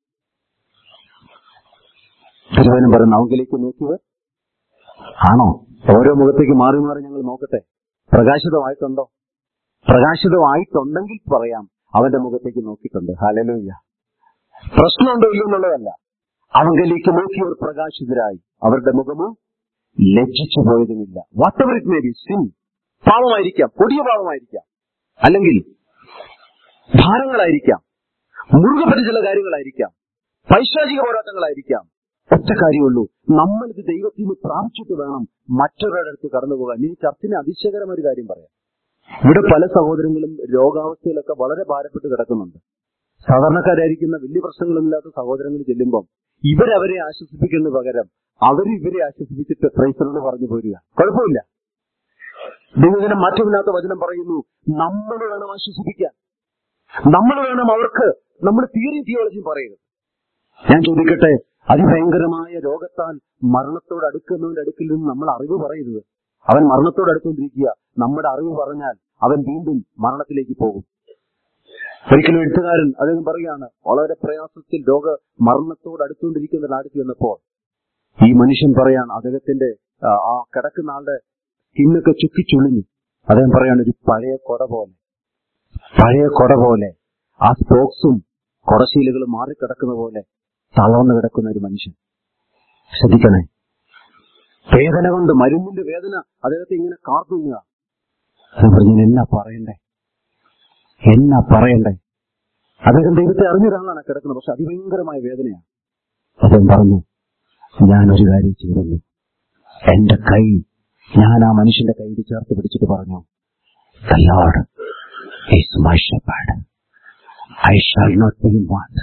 തിരുവനം പറയുന്ന അവങ്കിലേക്ക് നോക്കിയവർ ആണോ ഓരോ മുഖത്തേക്ക് മാറി മാറി ഞങ്ങൾ നോക്കട്ടെ പ്രകാശിതമായിട്ടുണ്ടോ പ്രകാശിതമായിട്ടുണ്ടെങ്കിൽ പറയാം അവന്റെ മുഖത്തേക്ക് നോക്കിയിട്ടുണ്ട് ഹലലൂയ്യ പ്രശ്നമുണ്ടോ ഇല്ലയോ എന്നുള്ളതല്ല അവങ്കലേക്ക് നോക്കിയവർ പ്രകാശിതരായി അവരുടെ മുഖമോ ലജ്ജിച്ചു പോയതുമില്ല whatever it may be sin പാവമായിരിക്കാം കൊടിയ പാവമായിരിക്കാം അല്ലെങ്കിൽ ഭാരങ്ങളായിരിക്കാം മുറുകെ പറ്റി ചില കാര്യങ്ങളായിരിക്കാം പൈശാചിക പോരാട്ടങ്ങളായിരിക്കാം ഒറ്റ കാര്യമുള്ളൂ നമ്മൾ ഇത് ദൈവത്തിൽ നിന്ന് പ്രാപിച്ചിട്ട് വേണം മറ്റൊരാളുടെ അടുത്ത് കടന്നു പോകാൻ ഇനി ചർച്ചിന് അതിശയകരമായ ഒരു കാര്യം പറയാം ഇവിടെ പല സഹോദരങ്ങളും രോഗാവസ്ഥയിലൊക്കെ വളരെ ഭാരപ്പെട്ട് കിടക്കുന്നുണ്ട് സാധാരണക്കാരായിരിക്കുന്ന വലിയ പ്രശ്നങ്ങളില്ലാത്ത സഹോദരങ്ങൾ ചെല്ലുമ്പോൾ ഇവരവരെ ആശ്വസിപ്പിക്കുന്ന പകരം അവർ ഇവരെ ആശ്വസിപ്പിച്ചിട്ട് പ്രൈസറോട് പറഞ്ഞു പോരുക കുഴപ്പമില്ല ദൈവദിനം മാറ്റമില്ലാത്ത വചനം പറയുന്നു നമ്മൾ വേണം ആശ്വസിപ്പിക്കാൻ നമ്മൾ വേണം അവർക്ക് നമ്മൾ തിയറി തിയോളജിയും പറയരുത് ഞാൻ ചോദിക്കട്ടെ അതിഭയങ്കരമായ രോഗത്താൽ മരണത്തോട് അടുക്കുന്നവന്റെ അടുക്കിൽ നിന്ന് നമ്മൾ അറിവ് പറയരുത് അവൻ മരണത്തോട് അടുത്തുകൊണ്ടിരിക്കുക നമ്മുടെ അറിവ് പറഞ്ഞാൽ അവൻ വീണ്ടും മരണത്തിലേക്ക് പോകും ഒരിക്കലും എഴുത്തുകാരൻ അദ്ദേഹം പറയുകയാണ് വളരെ പ്രയാസത്തിൽ രോഗ മരണത്തോട് അടുത്തുകൊണ്ടിരിക്കുന്ന ഒരാൾക്ക് ചെന്നപ്പോൾ ഈ മനുഷ്യൻ പറയാണ് അദ്ദേഹത്തിന്റെ ആ, ആ കിടക്കുന്ന ആളുടെ സ്കിന്നൊക്കെ ചുക്കിച്ചുളിഞ്ഞു അദ്ദേഹം പറയാണ് ഒരു പഴയ കൊട പോലെ പഴയ കൊട പോലെ ആ സ്പോക്സും കൊടശീലുകളും മാറിക്കിടക്കുന്ന പോലെ തളർന്നു കിടക്കുന്ന ഒരു മനുഷ്യൻ ശ്രദ്ധിക്കണേ വേദന കൊണ്ട് മരുന്നിന്റെ വേദന അദ്ദേഹത്തെ ഇങ്ങനെ കാർത്തുക ഞാൻ പറഞ്ഞു എന്നാ പറയണ്ടേ എന്നാ പറയണ്ടേ അദ്ദേഹം ദൈവത്തെ അറിഞ്ഞൊരാളാണ് കിടക്കുന്നത് പക്ഷെ അതിഭയങ്കരമായ വേദനയാണ് അദ്ദേഹം പറഞ്ഞു ഞാനൊരു കാര്യം ചെയ്തുള്ളൂ എന്റെ കൈ ഞാൻ ആ മനുഷ്യന്റെ കൈയിൽ ചേർത്ത് പിടിച്ചിട്ട് പറഞ്ഞു The Lord is my shepherd. I shall not be in want.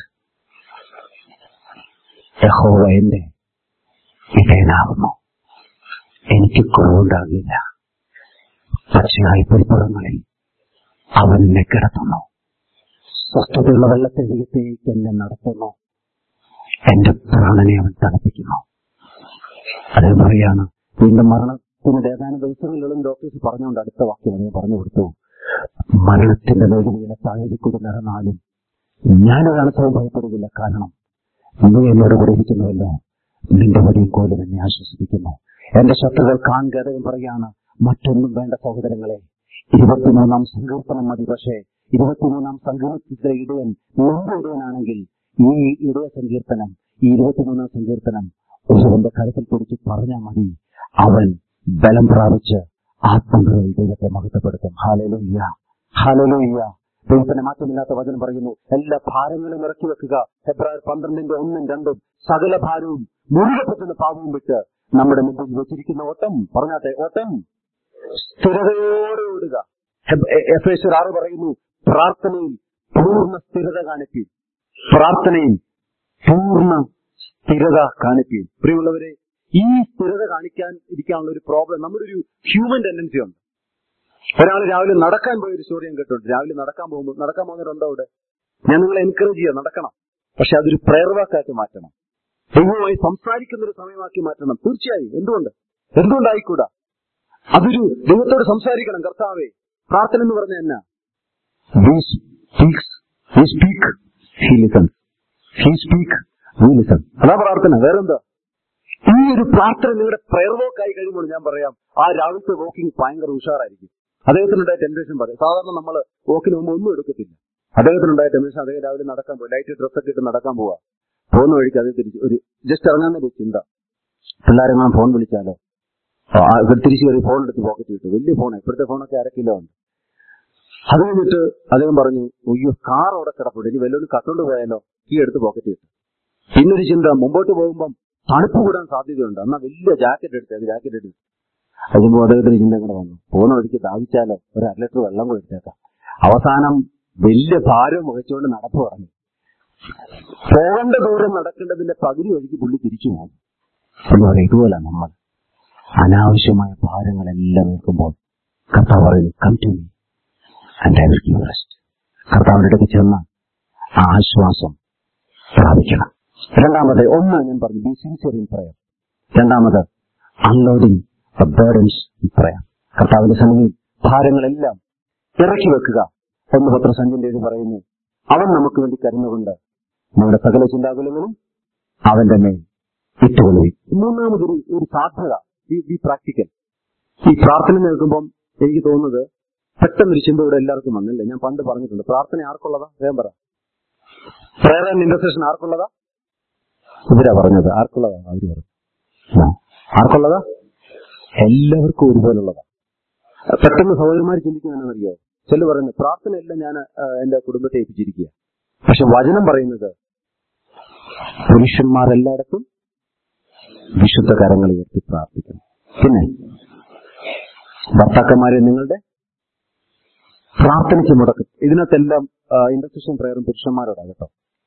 യഹോവ എന്റെ ഇടയനാകുന്നു എനിക്ക് കുറവുണ്ടാകില്ല പച്ചയായ പുൽപ്പുറങ്ങളിൽ അവൻ എന്നെ കിടത്തുന്നു സ്വസ്ഥതയുള്ള വെള്ളത്തിലേക്ക് എന്നെ നടത്തുന്നു എന്റെ പ്രാണനെ അവൻ തണുപ്പിക്കുന്നു അത് പറയാണ് വീണ്ടും മരണത്തിന് ഏതാനും ദിവസങ്ങളിലും ഡോക്ടേഴ്സ് പറഞ്ഞുകൊണ്ട് അടുത്ത വാക്യം അദ്ദേഹം പറഞ്ഞു കൊടുത്തു മരണത്തിന്റെ നേരിടുന്ന സാഹചര്യക്കൂടി നടന്നാലും ഞാനൊരാണ് സ്വയം ഭയപ്പെടുകയില്ല കാരണം നീ എന്നോട് കൂടെ ഇരിക്കുന്നുവല്ലോ നിന്റെ വടിയും കോലും എന്നെ ആശ്വസിപ്പിക്കുന്നു എന്റെ ശത്രുക്കൾ കാണുക അദ്ദേഹം പറയാണ് മറ്റൊന്നും വേണ്ട സഹോദരങ്ങളെ ഇരുപത്തിമൂന്നാം സങ്കീർത്തനം മതി പക്ഷേ ഇരുപത്തിമൂന്നാം സങ്കീർത്തനത്തിലെ ഇടയൻ നിന്റെ ഇടയനാണെങ്കിൽ ഈ ഇടയ സങ്കീർത്തനം ഈ ഇരുപത്തിമൂന്നാം സങ്കീർത്തനം ഒരുവന്റെ കരുത്തിൽ പിടിച്ച് പറഞ്ഞാൽ മതി അവൻ ബലം പ്രാപിച്ച് ആത്മനിറവിൽ ദൈവത്തെ മഹത്വപ്പെടുത്തും ഹാലലുയ്യ ഹാലലുയ്യ ദൈവത്തിന്റെ മാറ്റമില്ലാത്ത വചനം പറയുന്നു എല്ലാ ഭാരങ്ങളും ഇറക്കി വെക്കുക ഫെബ്രുവരി പന്ത്രണ്ടിന്റെ ഒന്നും രണ്ടും സകല ഭാരവും മുഴുവൻ പറ്റുന്ന പാവവും വിട്ട് നമ്മുടെ മുമ്പിൽ വെച്ചിരിക്കുന്ന ഓട്ടം പറഞ്ഞാട്ടെ ഓട്ടം സ്ഥിരതയോടെ ഓടുക എഫ് എസ് ആറ് പറയുന്നു പ്രാർത്ഥനയിൽ പൂർണ്ണ സ്ഥിരത കാണിപ്പീൻ പ്രാർത്ഥനയിൽ പൂർണ്ണ സ്ഥിരത കാണിപ്പീൻ പ്രിയമുള്ളവരെ ഈ സ്ഥിരത കാണിക്കാൻ ഇരിക്കാനുള്ള ഒരു പ്രോബ്ലം നമ്മുടെ ഒരു ഹ്യൂമൻ ടെൻഡൻസി ഉണ്ട് ഒരാൾ രാവിലെ നടക്കാൻ പോയ ഒരു സ്റ്റോറി ഞാൻ കേട്ടിട്ടുണ്ട് രാവിലെ നടക്കാൻ പോകുമ്പോൾ നടക്കാൻ പോകുന്നവരുണ്ടോ അവിടെ ഞാൻ നിങ്ങളെ എൻകറേജ് ചെയ്യാം നടക്കണം പക്ഷെ അതൊരു പ്രയർ വാക്കാക്കി മാറ്റണം ദൈവവുമായി സംസാരിക്കുന്ന ഒരു സമയമാക്കി മാറ്റണം തീർച്ചയായും എന്തുകൊണ്ട് എന്തുകൊണ്ടായിക്കൂടാ അതൊരു ദൈവത്തോട് സംസാരിക്കണം കർത്താവേ പ്രാർത്ഥന എന്ന് പറഞ്ഞ എന്നാ He speaks, he speak, he listens. He speak, we listen. അതാ പ്രാർത്ഥന വേറെന്താ ഈ ഒരു പ്രാർത്ഥന നിങ്ങളുടെ പ്രയർ വോക്കായി കഴിയുമ്പോൾ ഞാൻ പറയാം ആ രാവിലത്തെ വോക്കിംഗ് ഭയങ്കര ഉഷാറായിരിക്കും അദ്ദേഹത്തിനുണ്ടായ ടെൻഡേഷൻ പറയും സാധാരണ നമ്മൾ വോക്കിന് മുമ്പ് ഒന്നും എടുക്കത്തില്ല അദ്ദേഹത്തിനുണ്ടായ ടെൻഡേഷൻ അദ്ദേഹം രാവിലെ നടക്കാൻ പോകും ലൈറ്റ് ഡ്രസ് ഒക്കെ ഇട്ട് നടക്കാൻ പോവാ പോകുന്ന വഴിക്ക് അത് തിരിച്ച് ഒരു ജസ്റ്റ് ഇറങ്ങാൻ ഒരു ചിന്ത പിള്ളേരെങ്ങനെ ഫോൺ വിളിച്ചാലോ ആ, ഇവർ തിരിച്ചു കയറി ഫോൺ എടുത്ത് പോക്കറ്റ് ഇട്ടു വലിയ ഫോൺ ഇപ്പോഴത്തെ ഫോണൊക്കെ അര കിലോ ഉണ്ട് അത് കഴിഞ്ഞിട്ട് അദ്ദേഹം പറഞ്ഞു അയ്യോ കാർ അവിടെ കിടപ്പുണ്ട് ഇനി വല്ലവരും കട്ടുകൊണ്ട് പോയാലോ കീ എടുത്ത് പോക്കറ്റ് ഇട്ടു പിന്നൊരു ചിന്ത മുമ്പോട്ട് പോകുമ്പം തണുപ്പ് കൂടാൻ സാധ്യതയുണ്ട് എന്നാ വലിയ ജാക്കറ്റ് എടുത്തേക്ക് ജാക്കറ്റ് എടുത്ത് അതുമ്പോൾ അദ്ദേഹത്തിന് ചിന്ത കൂടെ വന്നു പോകുന്ന വഴിക്ക് ദാഹിച്ചാലോ ഒരു അര ലിറ്റർ വെള്ളം കൂടെ എടുത്തേക്കാം അവസാനം വലിയ ഭാരം വഹിച്ചുകൊണ്ട് നടപ്പ് പറഞ്ഞു പോകേണ്ട ദൂരം നടക്കേണ്ടതിന്റെ പകുതി വഴിക്ക് പുള്ളി തിരിച്ചു പോകും എന്ന് പറയും ഇതുപോലെ നമ്മൾ അനാവശ്യമായ ഭാരങ്ങളെല്ലാം ഏൽക്കുമ്പോൾ കർത്താവ് പറയുന്നു come to me and I will give rest കർത്താവിന്റെ അടുത്ത് ചെന്ന് ആ ആശ്വാസം പ്രാപിക്കണം രണ്ടാമത് ഒന്ന് ഞാൻ പറഞ്ഞു ബി സിൻസിയർ ഇൻ പ്രയർ രണ്ടാമത് അൺലോഡിംഗ് ബേർഡൻസ് ഇൻ പ്രയർ കർത്താവിന്റെ സന്നിധിയിൽ ഭാരങ്ങളെല്ലാം ഇറക്കി വെക്കുക ഒന്ന് പത്രസഞ്ചിന്റെ എഴുതി പറയുന്നു അവൻ നമുക്ക് വേണ്ടി കരുന്നുകൊണ്ട് നമ്മുടെ സകല ചിന്താകുലങ്ങളും അവന്റെ മേൽ ഇട്ടുകൊള്ളുകയും മൂന്നാമതൊരു ഒരു സാധ്യത ഈ പ്രാക്ടിക്കൽ ഈ പ്രാർത്ഥന കേൾക്കുമ്പം എനിക്ക് തോന്നുന്നത് പെട്ടെന്നൊരു ചിന്ത ഇവിടെ എല്ലാവർക്കും വന്നില്ലേ ഞാൻ പണ്ട് പറഞ്ഞിട്ടുണ്ട് പ്രാർത്ഥന ആർക്കുള്ളതാ വേഗം പറ പ്രേയർ ആൻഡ് ഇന്റർസെഷൻ ആർക്കുള്ളതാ ഇവരാ പറഞ്ഞത് ആർക്കുള്ളതാ അവര് പറഞ്ഞു ആ. ആർക്കുള്ളതാ എല്ലാവർക്കും ഒരുപോലുള്ളതാ പെട്ടെന്ന് സഹോദരന്മാർ ചിന്തിക്കുന്നറിയോ ചില പറയുന്നത് പ്രാർത്ഥനയെല്ലാം ഞാൻ ആ, എന്റെ കുടുംബത്തെ ഏൽപ്പിച്ചിരിക്കുക പക്ഷെ വചനം പറയുന്നത് പുരുഷന്മാർ എല്ലായിടത്തും വിശുദ്ധ കരങ്ങൾ ഉയർത്തി പ്രാർത്ഥിക്കണം പിന്നെ ഭർത്താക്കന്മാരെ നിങ്ങളുടെ പ്രാർത്ഥനയ്ക്ക് മുടക്കും ഇതിനകത്തെല്ലാം ഇന്റർസെഷൻ പ്രയറും പുരുഷന്മാരോടാ കേട്ടോ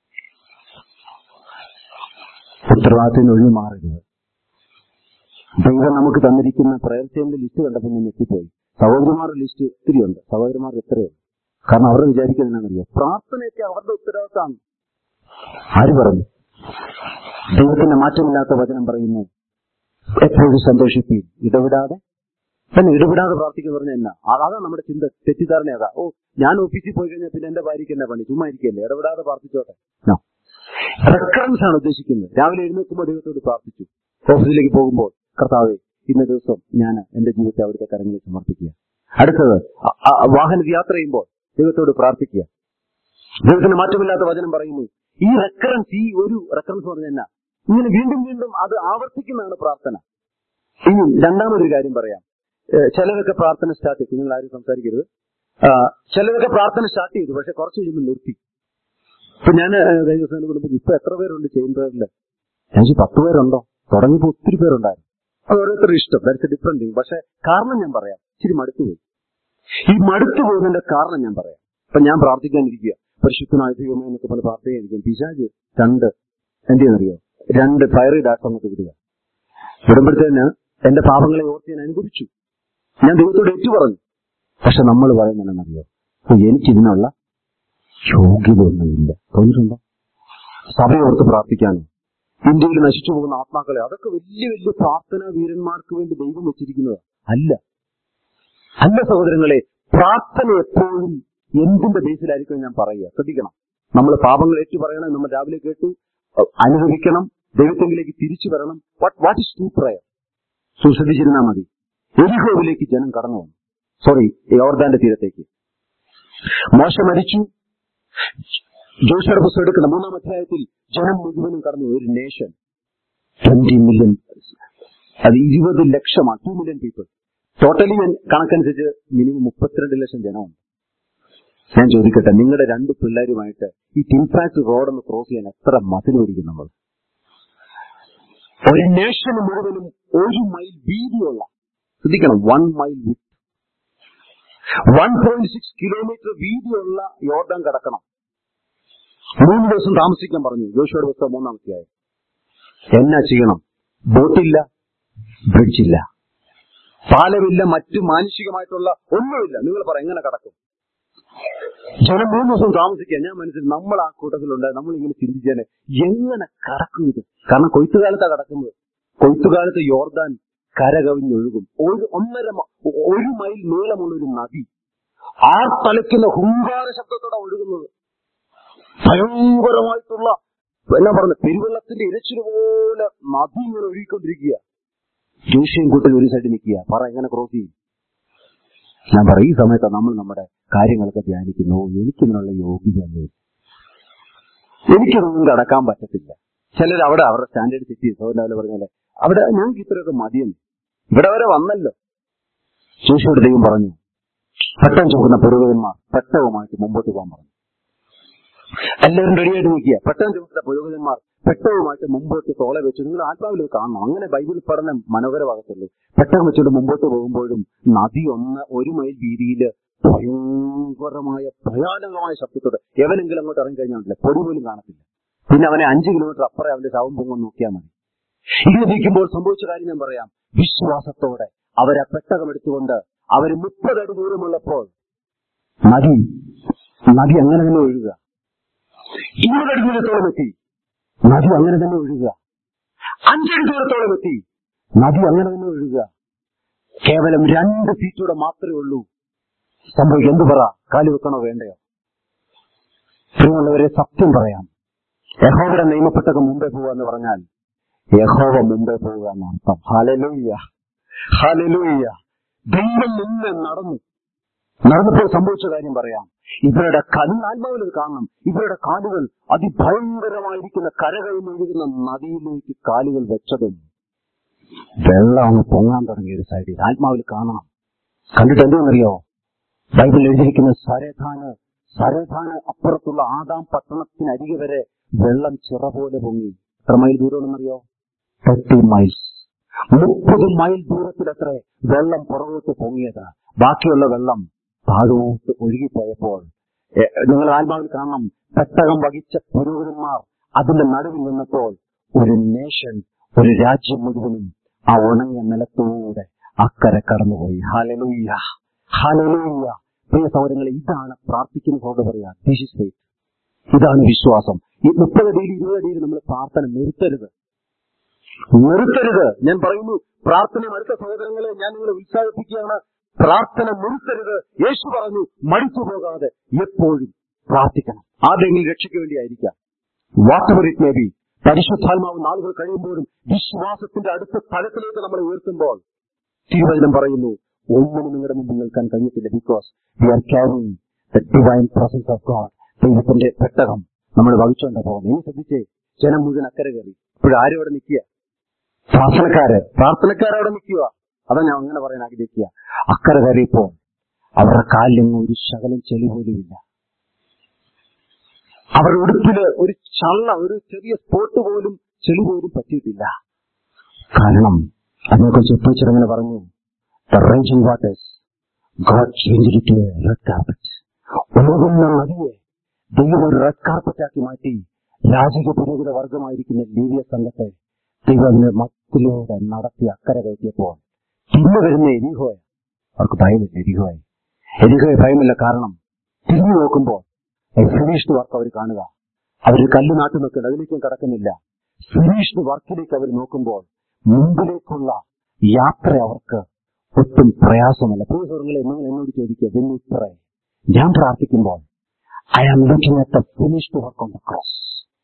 ഉത്തരവാദിത്തത്തിന് ഒഴിവ് മാറരുത് ദൈവം നമുക്ക് തന്നിരിക്കുന്ന പ്രയർ ചെയ്യുന്ന ലിസ്റ്റ് കണ്ടപ്പോൾ ഞാൻ ഞെട്ടിപ്പോയി സഹോദരിമാരുടെ ലിസ്റ്റ് ഒത്തിരിയുണ്ട് സഹോദരിമാർ എത്രയുണ്ട് കാരണം അവർ വിചാരിക്കുന്നതിനറിയോ പ്രാർത്ഥനയൊക്കെ അവരുടെ ഉത്തരവാദിത്തമാണ് ആര് പറഞ്ഞു ദൈവത്തിന്റെ മാറ്റമില്ലാത്ത വചനം പറയുന്നു എപ്പോഴും സന്തോഷിപ്പീൻ ഇടപെടാതെ തന്നെ ഇടപെടാതെ പ്രാർത്ഥിക്കുക പറഞ്ഞ എന്നാ ആ- അതാ നമ്മുടെ ചിന്ത തെറ്റിദ്ധാരണ അതാ ഓ ഞാൻ ഓഫീസിൽ പോയി കഴിഞ്ഞാൽ പിന്നെ എന്റെ ഭാര്യയ്ക്ക് എന്നാ പണി ചുമ്മാ ഇരിക്കല്ലേ ഇടപെടാതെ പ്രാർത്ഥിച്ചോട്ടെ റെക്കറൻസ് ആണ് ഉദ്ദേശിക്കുന്നത് രാവിലെ എഴുന്നേൽക്കുമ്പോൾ ദൈവത്തോട് പ്രാർത്ഥിച്ചു ഓഫീസിലേക്ക് പോകുമ്പോൾ കർത്താവെ ഇന്ന ദിവസം ഞാൻ എന്റെ ജീവിതത്തെ അവിടുത്തെ കരങ്ങളിൽ സമർപ്പിക്കുക അടുത്തത് അ- അ- വാഹനത്തിൽ യാത്ര ചെയ്യുമ്പോൾ ദൈവത്തോട് പ്രാർത്ഥിക്കുക ദൈവത്തിന് മാറ്റമില്ലാത്ത വചനം പറയുന്നു ഈ റെക്കറൻസ് ഈ ഒരു റെക്കറൻസ് പറഞ്ഞ എന്നാ ഇങ്ങനെ വീണ്ടും വീണ്ടും അത് ആവർത്തിക്കുന്നതാണ് പ്രാർത്ഥന ഇനി രണ്ടാമതൊരു കാര്യം പറയാം ഏഹ് ചിലരൊക്കെ പ്രാർത്ഥന സ്റ്റാർട്ട് ചെയ്തു നിങ്ങൾ ആരും സംസാരിക്കരുത് ആ, ചിലരൊക്കെ പ്രാർത്ഥന സ്റ്റാർട്ട് ചെയ്തു പക്ഷെ കുറച്ച് കഴിയുമ്പോൾ നിർത്തി ഇപ്പൊ ഞാൻ കഴിഞ്ഞ ദിവസം കുടുംബത്തിൽ ഇപ്പൊ എത്ര പേരുണ്ട് ചെയിൻ പ്രയറിൽ ഞാൻ ചോദിച്ചു, പത്ത് പേരുണ്ടോ തുടങ്ങിയപ്പോ ഒത്തിരി പേരുണ്ടായിരുന്നു അത് ഓരോരുത്തരുടെ ഇഷ്ടം ദാറ്റ്സ് എ ഡിഫറെന്റ് തിങ് പക്ഷെ കാരണം ഞാൻ പറയാം ഇച്ചിരി മടുത്തുപോയി ഈ മടുത്തു പോകുന്നതിന്റെ കാരണം ഞാൻ പറയാം ഇപ്പൊ ഞാൻ പ്രാർത്ഥിക്കാനിരിക്കുക പരിശുദ്ധനായ ദൈവമേ എന്നൊക്കെ പോലെ പ്രാർത്ഥിക്കാനിരിക്കും പിശാജ് രണ്ട് എന്ത് ചെയ്യുന്നറിയോ രണ്ട് ഫയറി ഡാക്സ് അങ്ങോട്ട് വിടുക വിടുമ്പോഴത്തേന് എന്റെ പാപങ്ങളെ ഓർത്ത് ഞാൻ അനുഭവിച്ചു ഞാൻ ദൈവത്തോട് ഏറ്റു പറഞ്ഞു പക്ഷെ നമ്മൾ പറയുന്നതെന്നറിയോ ഓ, എനിക്കിതിനുള്ള യോഗ്യത ഒന്നുമില്ല തോന്നിയിട്ടുണ്ടോ സഭയോർത്ത് പ്രാർത്ഥിക്കാനോ ഇന്ത്യയിൽ നശിച്ചു പോകുന്ന ആത്മാക്കളെ അതൊക്കെ വലിയ വലിയ പ്രാർത്ഥനാ വീരന്മാർക്ക് വേണ്ടി ദൈവം വെച്ചിരിക്കുന്നത് അല്ല അല്ല സഹോദരങ്ങളെ പ്രാർത്ഥന എപ്പോഴും എന്തിന്റെ ബേസിലായിരിക്കും ഞാൻ പറയുക ശ്രദ്ധിക്കണം നമ്മൾ പാപങ്ങൾ ഏറ്റു പറയണം നമ്മൾ രാവിലെ കേട്ടു അഹ് അനുഭവിക്കണം ദൈവത്തെങ്കിലേക്ക് തിരിച്ചു വരണം what what is to prayer സുശ്രദ്ധിച്ചിരുന്നാൽ മതി എരിഹോവിലേക്ക് ജനം കടന്നു വന്നു സോറി യോർദാന്റെ തീരത്തേക്ക് മോശ മരിച്ചു ജോഷയുടെ പുസ്തകം എടുക്കുന്ന മൂന്നാം അധ്യായത്തിൽ ജനം മുഴുവനും കടന്നു ഒരു നേഷൻ ട്വന്റി മില്യൺ അത് ഇരുപത് ലക്ഷമാണ് ടു മില്യൺ പീപ്പിൾ ടോട്ടലി കണക്കനുസരിച്ച് മിനിമം മുപ്പത്തിരണ്ട് ലക്ഷം ജനമുണ്ട് ഞാൻ ചോദിക്കട്ടെ നിങ്ങളുടെ രണ്ട് പിള്ളേരുമായിട്ട് ഈ ടിൻഫാക്ട് റോഡ് ഒന്ന് ക്രോസ് ചെയ്യാൻ എത്ര മതിൽ ഓടിക്കും നമ്മൾ ഒരു നേഷന് മുഴുവനും ഒരു മൈൽ വീതിയുള്ള ശ്രദ്ധിക്കണം one mile with one point six kilometre വീതിയുള്ള യോർഡാൻ കടക്കണം മൂന്ന് ദിവസം താമസിക്കാൻ പറഞ്ഞു ജോഷിയുടെ പുസ്തകം മൂന്നാമത്തെയായി എന്നാ ചെയ്യണം ബോട്ടില്ല ബ്രിഡ്ജില്ല പാലമില്ല മറ്റു മാനുഷികമായിട്ടുള്ള ഒന്നുമില്ല നിങ്ങൾ പറ എങ്ങനെ കടക്കും ജനം മൂന്ന് ദിവസം താമസിക്കുക ഞാൻ മനസ്സിൽ നമ്മൾ ആ കൂട്ടത്തിലുണ്ട് നമ്മൾ ഇങ്ങനെ ചിന്തിച്ചാല് എങ്ങനെ കടക്കും ഇത് കാരണം കൊയ്ത്തുകാലത്താ കടക്കുന്നത് കൊയ്ത്തുകാലത്ത് യോർദാൻ കരകവിഞ്ഞൊഴുകും ഒരു ഒന്നര മ- ഒരു മൈൽ നീളമുള്ള ഒരു നദി ആർത്തലയ്ക്കുന്ന ഹുങ്കാര ശബ്ദത്തോടെ ഒഴുകുന്നത് ഭയങ്കരമായിട്ടുള്ള എന്നാ പറഞ്ഞ പെരുവെള്ളത്തിന്റെ ഇരച്ചില് പോലെ നദി ഇങ്ങനെ ഒഴുകിക്കൊണ്ടിരിക്കുക ജോഷിയും കൂട്ടിൽ ഒരു സൈഡിൽ നിൽക്കുക പറ എങ്ങനെ ക്രോസ് ചെയ്യും ഞാൻ പറയും ഈ സമയത്ത് നമ്മൾ നമ്മുടെ കാര്യങ്ങളൊക്കെ ധ്യാനിക്കുന്നു എനിക്കിതിനുള്ള യോഗ്യതയൊന്നും എനിക്കിതൊന്നും കടക്കാൻ പറ്റത്തില്ല ചിലർ അവിടെ അവരുടെ സ്റ്റാൻഡേർഡ് സെറ്റ് ചെയ്ത് സോദാല് പറഞ്ഞ പോലെ അവിടെ ഞങ്ങൾക്ക് ഇത്രയൊക്കെ മതിയെന്ന് ഇവിടെ വരെ വന്നല്ലോ ശേഷിയുടെ ദൈവം പറഞ്ഞു പെട്ടെന്ന് ചോക്കുന്ന പുരോഹിതന്മാർ പെട്ടവുമായിട്ട് മുമ്പോട്ട് പോകാൻ പറഞ്ഞു എല്ലാവരും റെഡിയായിട്ട് നിൽക്കുക പെട്ടെന്ന് ചോദിച്ച പുരോഹിതന്മാർ പെട്ടവുമായിട്ട് മുമ്പോട്ട് തോളെ വെച്ചു നിങ്ങൾ ആത്മാവിൽ ഇത് കാണണം അങ്ങനെ ബൈബിൾ പഠനം മനോഹരമാകത്തുള്ളൂ പെട്ടെന്ന് വെച്ചുകൊണ്ട് മുമ്പോട്ട് പോകുമ്പോഴും നദി ഒന്ന് ഒരു മൈൽ വീതിയിൽ ഭയങ്കരമായ ഭയാനകമായ ശബ്ദത്തോടെ എവനെങ്കിലും അങ്ങോട്ട് ഇറങ്ങി കഴിഞ്ഞാൽ പൊടി പോലും കാണത്തില്ല പിന്നെ അവനെ അഞ്ച് കിലോമീറ്റർ അപ്പുറം അവന്റെ ശവം പൊങ്ങും നോക്കിയാൽ മതി ഇങ്ങനെ നിൽക്കുമ്പോൾ സംഭവിച്ച കാര്യം ഞാൻ പറയാം വിശ്വാസത്തോടെ അവരെ പെട്ടകം എടുത്തുകൊണ്ട് അവര് മുപ്പത് അടി ദൂരമുള്ളപ്പോൾ നദി നദി അങ്ങനെ തന്നെ ഒഴുകുക ഇരുപതടി ദൂരത്തോളം എത്തി നദി അങ്ങനെ തന്നെ ഒഴുകുക അഞ്ചടി ദൂരത്തോളം എത്തി നദി അങ്ങനെ തന്നെ ഒഴുകുക കേവലം രണ്ട് സീറ്റൂടെ മാത്രമേ ഉള്ളൂ സംഭവിക്കും എന്ത് പറ കാലി വെക്കണോ വേണ്ടയോ പ്രിയമുള്ളവരെ സത്യം പറയാം യഹോവയുടെ നിയമപ്പെട്ടകം മുമ്പേ പോവുക എന്ന് പറഞ്ഞാൽ യഹോവ മുമ്പേ പോവുക എന്നർത്ഥം ഹാലലൂയ്യ ഹാലലൂയ്യ ദൈവം നിന്ന് നടന്നു നടന്നപ്പോൾ സംഭവിച്ച കാര്യം പറയാം ഇവരുടെ കണ്ണ് ആത്മാവിൽ ഇത് കാണണം ഇവരുടെ കാലുകൾ അതിഭയങ്കരമായിരിക്കുന്ന കരകളിൽ ഒഴുകുന്ന നദിയിലേക്ക് കാലുകൾ വെച്ചതും വെള്ളം അങ്ങ് പൊങ്ങാൻ തുടങ്ങിയ ഒരു സൈഡിൽ ആത്മാവിൽ കാണണം കണ്ടിട്ട് എന്തെന്നറിയോ ബൈബിളിൽ എഴുതിയിരിക്കുന്ന സരധാന് സരധാന് അപ്പുറത്തുള്ള ആദാം പട്ടണത്തിനരികെ വരെ വെള്ളം ചിറ പോലെ പൊങ്ങി എത്ര മൈൽ ദൂരമാണെന്നറിയോ തേർട്ടി മൈൽസ് മുപ്പത് മൈൽ ദൂരത്തിലത്ര വെള്ളം പുറകോട്ട് പൊങ്ങിയത് ബാക്കിയുള്ള വെള്ളം താഴോട്ട് ഒഴുകിപ്പോയപ്പോൾ എ, നിങ്ങൾ ആത്മാവിൽ കാണണം പെട്ടകം വഹിച്ച പുരോഹിതന്മാർ അതിന്റെ നടുവിൽ നിന്നപ്പോൾ ഒരു നേഷൻ ഒരു രാജ്യം മുഴുവനും ആ ഉണങ്ങിയ നിലത്തൂടെ അക്കരെ കടന്നുപോയി ഹാലലൂയ്യ ഹാലലൂയ്യ പ്രിയ സൗരങ്ങളെ ഇതാണ് പ്രാർത്ഥിക്കുന്ന സൗദ പറയാ ദിസ് ഇസ് ഫെയ്ത്ത് ഇതാണ് വിശ്വാസം ഈ മുപ്പതടിയിൽ ഇരുപതടിയിൽ നമ്മൾ പ്രാർത്ഥന നിർത്തരുത് നിർത്തരുത് ഞാൻ പറയുന്നു പ്രാർത്ഥന അടുത്ത സഹോദരങ്ങളെ ഞാൻ നിങ്ങളെ ഉത്സാഹിപ്പിക്കുകയാണ് പ്രാർത്ഥന നിർത്തരുത് യേശു പറഞ്ഞു മടുത്തു പോകാതെ എപ്പോഴും പ്രാർത്ഥിക്കണം ആരുടെയെങ്കിലും രക്ഷയ്ക്ക് വേണ്ടിയായിരിക്കാം വാട്ടവർ ഇറ്റ് മേ ബി പരിശുദ്ധാത്മാവ് നാളുകൾ കഴിയുമ്പോഴും വിശ്വാസത്തിന്റെ അടുത്ത തലത്തിലേക്ക് നമ്മളെ ഉയർത്തുമ്പോൾ തിരുവചനം പറയുന്നു ഒന്നിനും നിങ്ങളുടെ മുമ്പിൽ നിൽക്കാൻ കഴിയത്തില്ല because we are carrying the divine presence of God ദൈവത്തിന്റെ പെട്ടകം നമ്മൾ വഹിച്ചുകൊണ്ട് പോകുന്നത് ഇനി ശ്രദ്ധിച്ചേ ജനം മുഴുവൻ അക്കരെ കയറി ഇപ്പോഴും ആരും അവിടെ നിൽക്കുക പ്രാർത്ഥനക്കാര് പ്രാർത്ഥനക്കാരവിടെ നിൽക്കുക അതാ ഞാൻ അങ്ങനെ പറയാൻ ആഗ്രഹിക്കുക അക്കരെ കയറിയപ്പോൾ അവരുടെ കാലിലെങ്ങും ഒരു ശകലം ചെളി പോലുമില്ല അവരുടെ ഉടുപ്പില് ഒരു ചള്ള ഒരു ചെറിയ സ്പോട്ട് പോലും ചെളി പോലും പറ്റിയിട്ടില്ല കാരണം അതിനെക്കുറിച്ച് ടീച്ചർ അങ്ങനെ പറഞ്ഞു the raging waters God change to red carpet ഒഴുകുന്ന നദിയെ ദൈവം ഒരു റെഡ് കാർപ്പറ്റാക്കി മാറ്റി രാജകീയ പുരോഹിത വർഗമായിരിക്കുന്ന ലീവിയ സംഘത്തെ ദൈവം അതിനെ മത്തിലൂടെ നടത്തി അക്കരെ കയറ്റിയപ്പോൾ തിരിഞ്ഞു വരുന്ന എരിഹോയ അവർക്ക് ഭയമില്ല എരിഹോയെ എരിഹോയെ ഭയമില്ല കാരണം തിരിഞ്ഞു നോക്കുമ്പോൾ ഫിനിഷ്ഡ് വർക്ക് അവർ കാണുക അവർ കല്ല് നാട്ടു നോക്കേണ്ട അതിലേക്കും കടക്കുന്നില്ല ഫിനിഷ്ഡ് വർക്കിലേക്ക് അവർ നോക്കുമ്പോൾ മുമ്പിലേക്കുള്ള യാത്ര അവർക്ക് ഒട്ടും പ്രയാസമല്ല പ്രിയ സുഹൃത്തുക്കളെ നിങ്ങൾ എന്നോട് ചോദിക്കുക വെന്നിത്രേ ഞാൻ പ്രാർത്ഥിക്കുമ്പോൾ I am looking at the finished work on the cross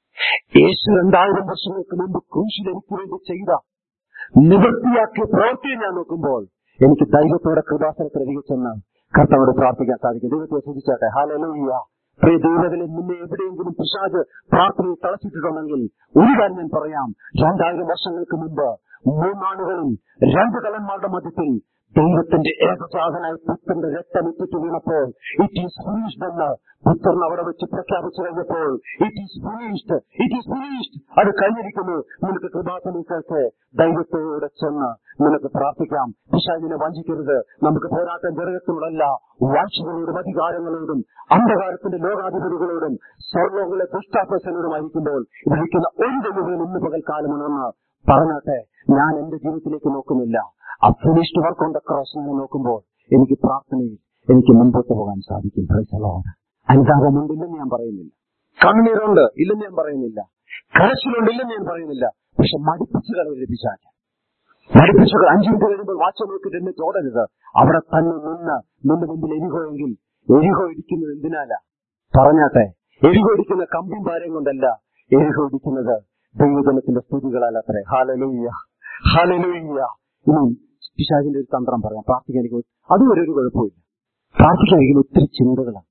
യേശു രണ്ടായിരം വർഷങ്ങൾക്ക് മുമ്പ് ക്രൂശിൽ എനിക്ക് വേണ്ടി ചെയ്ത നിവൃത്തിയാക്കിയ പ്രവൃത്തിയെ ഞാൻ നോക്കുമ്പോൾ എനിക്ക് ധൈര്യത്തോടെ കൃപാസനത്തിലരികെ ചെന്ന് കർത്താവോട് പ്രാർത്ഥിക്കാൻ സാധിക്കും ദൈവത്തെ ശ്രദ്ധിച്ചാട്ടെ ഹാലലൂയ്യ പ്രിയ ദൈവത്തിലെ നിന്നെ എവിടെയെങ്കിലും പിശാജ് പ്രാർത്ഥനയിൽ തളച്ചിട്ടുണ്ടെങ്കിൽ ഒരു കാര്യം ഞാൻ പറയാം രണ്ടായിരം വർഷങ്ങൾക്ക് മുമ്പ് മൂന്നാളുകളിൽ രണ്ട് കലന്മാരുടെ മധ്യത്തിൽ ദൈവത്തിന്റെ ഏകജാതനായി പുത്രന്റെ രക്തമിറ്റിട്ട് വീണപ്പോൾ ഇറ്റ് ഈസ് ഫിനിഷ്ഡ് എന്ന് പുത്രൻ അവിടെ വെച്ച് പ്രഖ്യാപിച്ചു കഴിഞ്ഞപ്പോൾ it is finished it is finished അത് കഴിഞ്ഞിരിക്കുന്നു നിനക്ക് കൃപാസനങ്ങൾക്ക് ദൈവത്തോടെ ചെന്ന് നിനക്ക് പ്രാർത്ഥിക്കാം പിശാചിനെ വഞ്ചിക്കരുത് നമുക്ക് പോരാട്ടം ജനകത്തിനോടല്ല വാഴ്ചകളോടും അധികാരങ്ങളോടും അന്ധകാരത്തിന്റെ ലോകാധിപതികളോടും സ്വർണ്ണങ്ങളെ ദുഷ്ടാപസനോടുമായിരിക്കുമ്പോൾ വിളിക്കുന്ന ഒരു ദൈവവും ഇന്ന് പകൽക്കാലം ഉണർന്ന് പറഞ്ഞാട്ടെ ഞാൻ എന്റെ ജീവിതത്തിലേക്ക് നോക്കുന്നില്ല ആ finished work on the cross ഞാൻ നോക്കുമ്പോൾ എനിക്ക് പ്രാർത്ഥനയിൽ എനിക്ക് മുമ്പോട്ട് പോകാൻ സാധിക്കും പ്രൈസലോട് അനുതാപമുണ്ടില്ലെന്ന് ഞാൻ പറയുന്നില്ല കണ്ണുനീരുണ്ട് ഇല്ലെന്ന് ഞാൻ പറയുന്നില്ല കരച്ചിലുണ്ട് ഇല്ലെന്ന് ഞാൻ പറയുന്നില്ല പക്ഷെ മടിപ്പിച്ചു കളയരുത് പിശാച് മടിപ്പിച്ചു അഞ്ചു മിനിറ്റ് കഴിയുമ്പോൾ വാച്ച നോക്കിയിട്ട് എന്നെ ചോടരുത് അവിടെ തന്നെ നിന്ന് നിന്റെ മുമ്പിൽ എരിഹോയെങ്കിൽ എരിഹോ ഇടിക്കുന്നത് എന്തിനാല പറഞ്ഞാട്ടെ എരിഹോ ഇടിക്കുന്ന കമ്പും ഭാരം കൊണ്ടല്ല എരിഹോ ഇടിക്കുന്നത് ദൈവജനത്തിന്റെ സ്തുതികളാൽ അത്രേ ഹാലലൂയ്യ ഹാലലൂയ്യ ഇനി പിശാചിന്റെ ഒരു തന്ത്രം പറയാം പ്രാർത്ഥിക്കാൻ എനിക്ക് അതും ഒരു കുഴപ്പമില്ല പ്രാർത്ഥിക്കാൻ എനിക്ക് ഒത്തിരി ചിന്തകളാണ്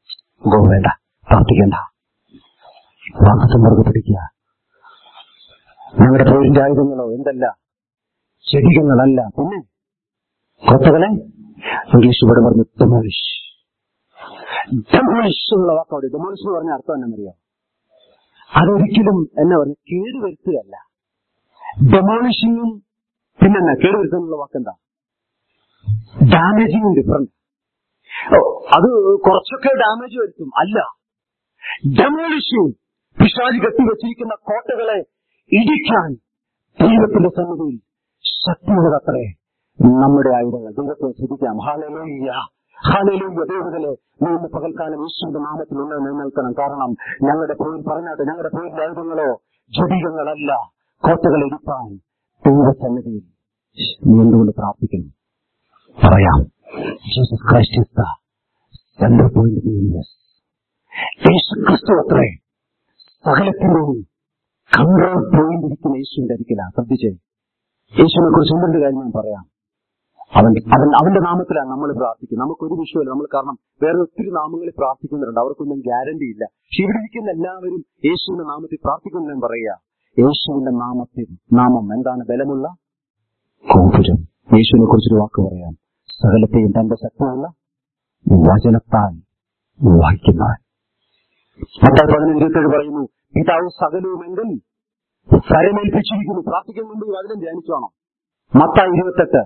ഗോ വേണ്ട പ്രാർത്ഥിക്കണ്ട വാക്കത്തം മുറുകെ പിടിക്കുക ഞങ്ങളുടെ പോരിന്റെ ആയുധങ്ങളോ എന്തല്ല ചെടികളല്ല പിന്നെ കൊത്തകളെ ഇംഗ്ലീഷ് ഇവിടെ പറഞ്ഞു ഡെമോളിഷ് ഡെമോളിഷ് എന്നുള്ള വാക്കവിടെ ഡെമോളിഷ് എന്ന് പറഞ്ഞ അർത്ഥം എന്നറിയോ അതൊരിക്കലും എന്നാ പറഞ്ഞു കേടുവരുത്തുകയല്ല ഡെമോളിഷിങ്ങും പിന്നെന്നാ കേടുവരുത്തുന്നുള്ള വാക്കെന്താ ഡാമേജിങ്ങും ഡിഫറൻറ്റ് അത് കുറച്ചൊക്കെ ഡാമേജ് വരുത്തും അല്ല ഡെമോളിഷിങ് പിശാജ് കെട്ടിവെച്ചിരിക്കുന്ന കോട്ടകളെ ഇടിക്കാൻ ദൈവത്തിന്റെ സന്നിധിയിൽ ശക്തിയുള്ളതത്രേ നമ്മുടെ ആയുധങ്ങൾ ദൈവത്തെ ശ്രദ്ധിക്കാം ഹാലലോയ്യ ഹാലലോയ്യ ദൈവത്തിലെ നീ ഇന്ന് പകൽക്കാലം ഈശ്വരന്റെ നാമത്തിൽ ഉള്ളത് നിലനിൽക്കണം കാരണം ഞങ്ങളുടെ പേരിൽ പറഞ്ഞാട്ടെ ഞങ്ങളുടെ പേരിലെ ആയുധങ്ങളോ ജടികങ്ങളല്ല കോട്ടകൾ ഇടിപ്പാൻ ദൈവസന്നിധിയിൽ നീ എന്തുകൊണ്ട് പ്രാർത്ഥിക്കണം പറയാം Jesus Christ is the central point universe യേശു ക്രിസ്തു അത്രേ സകലത്തിന്റെയും കൺട്രോൾ പോയിന്റ് ഇരിക്കുന്ന യേശുവിന്റെ അരിക്കലാണ് ശ്രദ്ധിച്ചേ യേശുവിനെ കുറിച്ച് ഒന്നുണ്ട് കാര്യം ഞാൻ പറയാം അവൻ അവൻ അവന്റെ നാമത്തിലാണ് നമ്മൾ പ്രാർത്ഥിക്കുന്നത് നമുക്കൊരു വിഷയമല്ല നമ്മൾ കാരണം വേറെ ഒത്തിരി നാമങ്ങളിൽ പ്രാർത്ഥിക്കുന്നുണ്ട് അവർക്കൊന്നും ഗ്യാരണ്ടി ഇല്ല പക്ഷെ ഇവിടെ ഇരിക്കുന്ന എല്ലാവരും യേശുവിന്റെ നാമത്തിൽ പ്രാർത്ഥിക്കുന്നു ഞാൻ പറയുക യേശുവിന്റെ നാമത്തിൽ നാമം എന്താണ് ബലമുള്ള ഗോപുരം യേശുവിനെ കുറിച്ചൊരു വാക്ക് പറയാം സകലത്തെയും തന്റെ ശക്തിയുള്ള വചനത്താൽ വായിക്കുന്നവൻ മത്തായി പതിനഞ്ച് ഇരുപത്തേഴ് പറയുന്നു പിതാവ് സകലവുമെങ്കിൽ കരമേൽപ്പിച്ചിരിക്കുന്നു പ്രാർത്ഥിക്കാൻ മുമ്പ് ഈ വചനം ധ്യാനിച്ചോണം മത്തായി ഇരുപത്തെട്ട്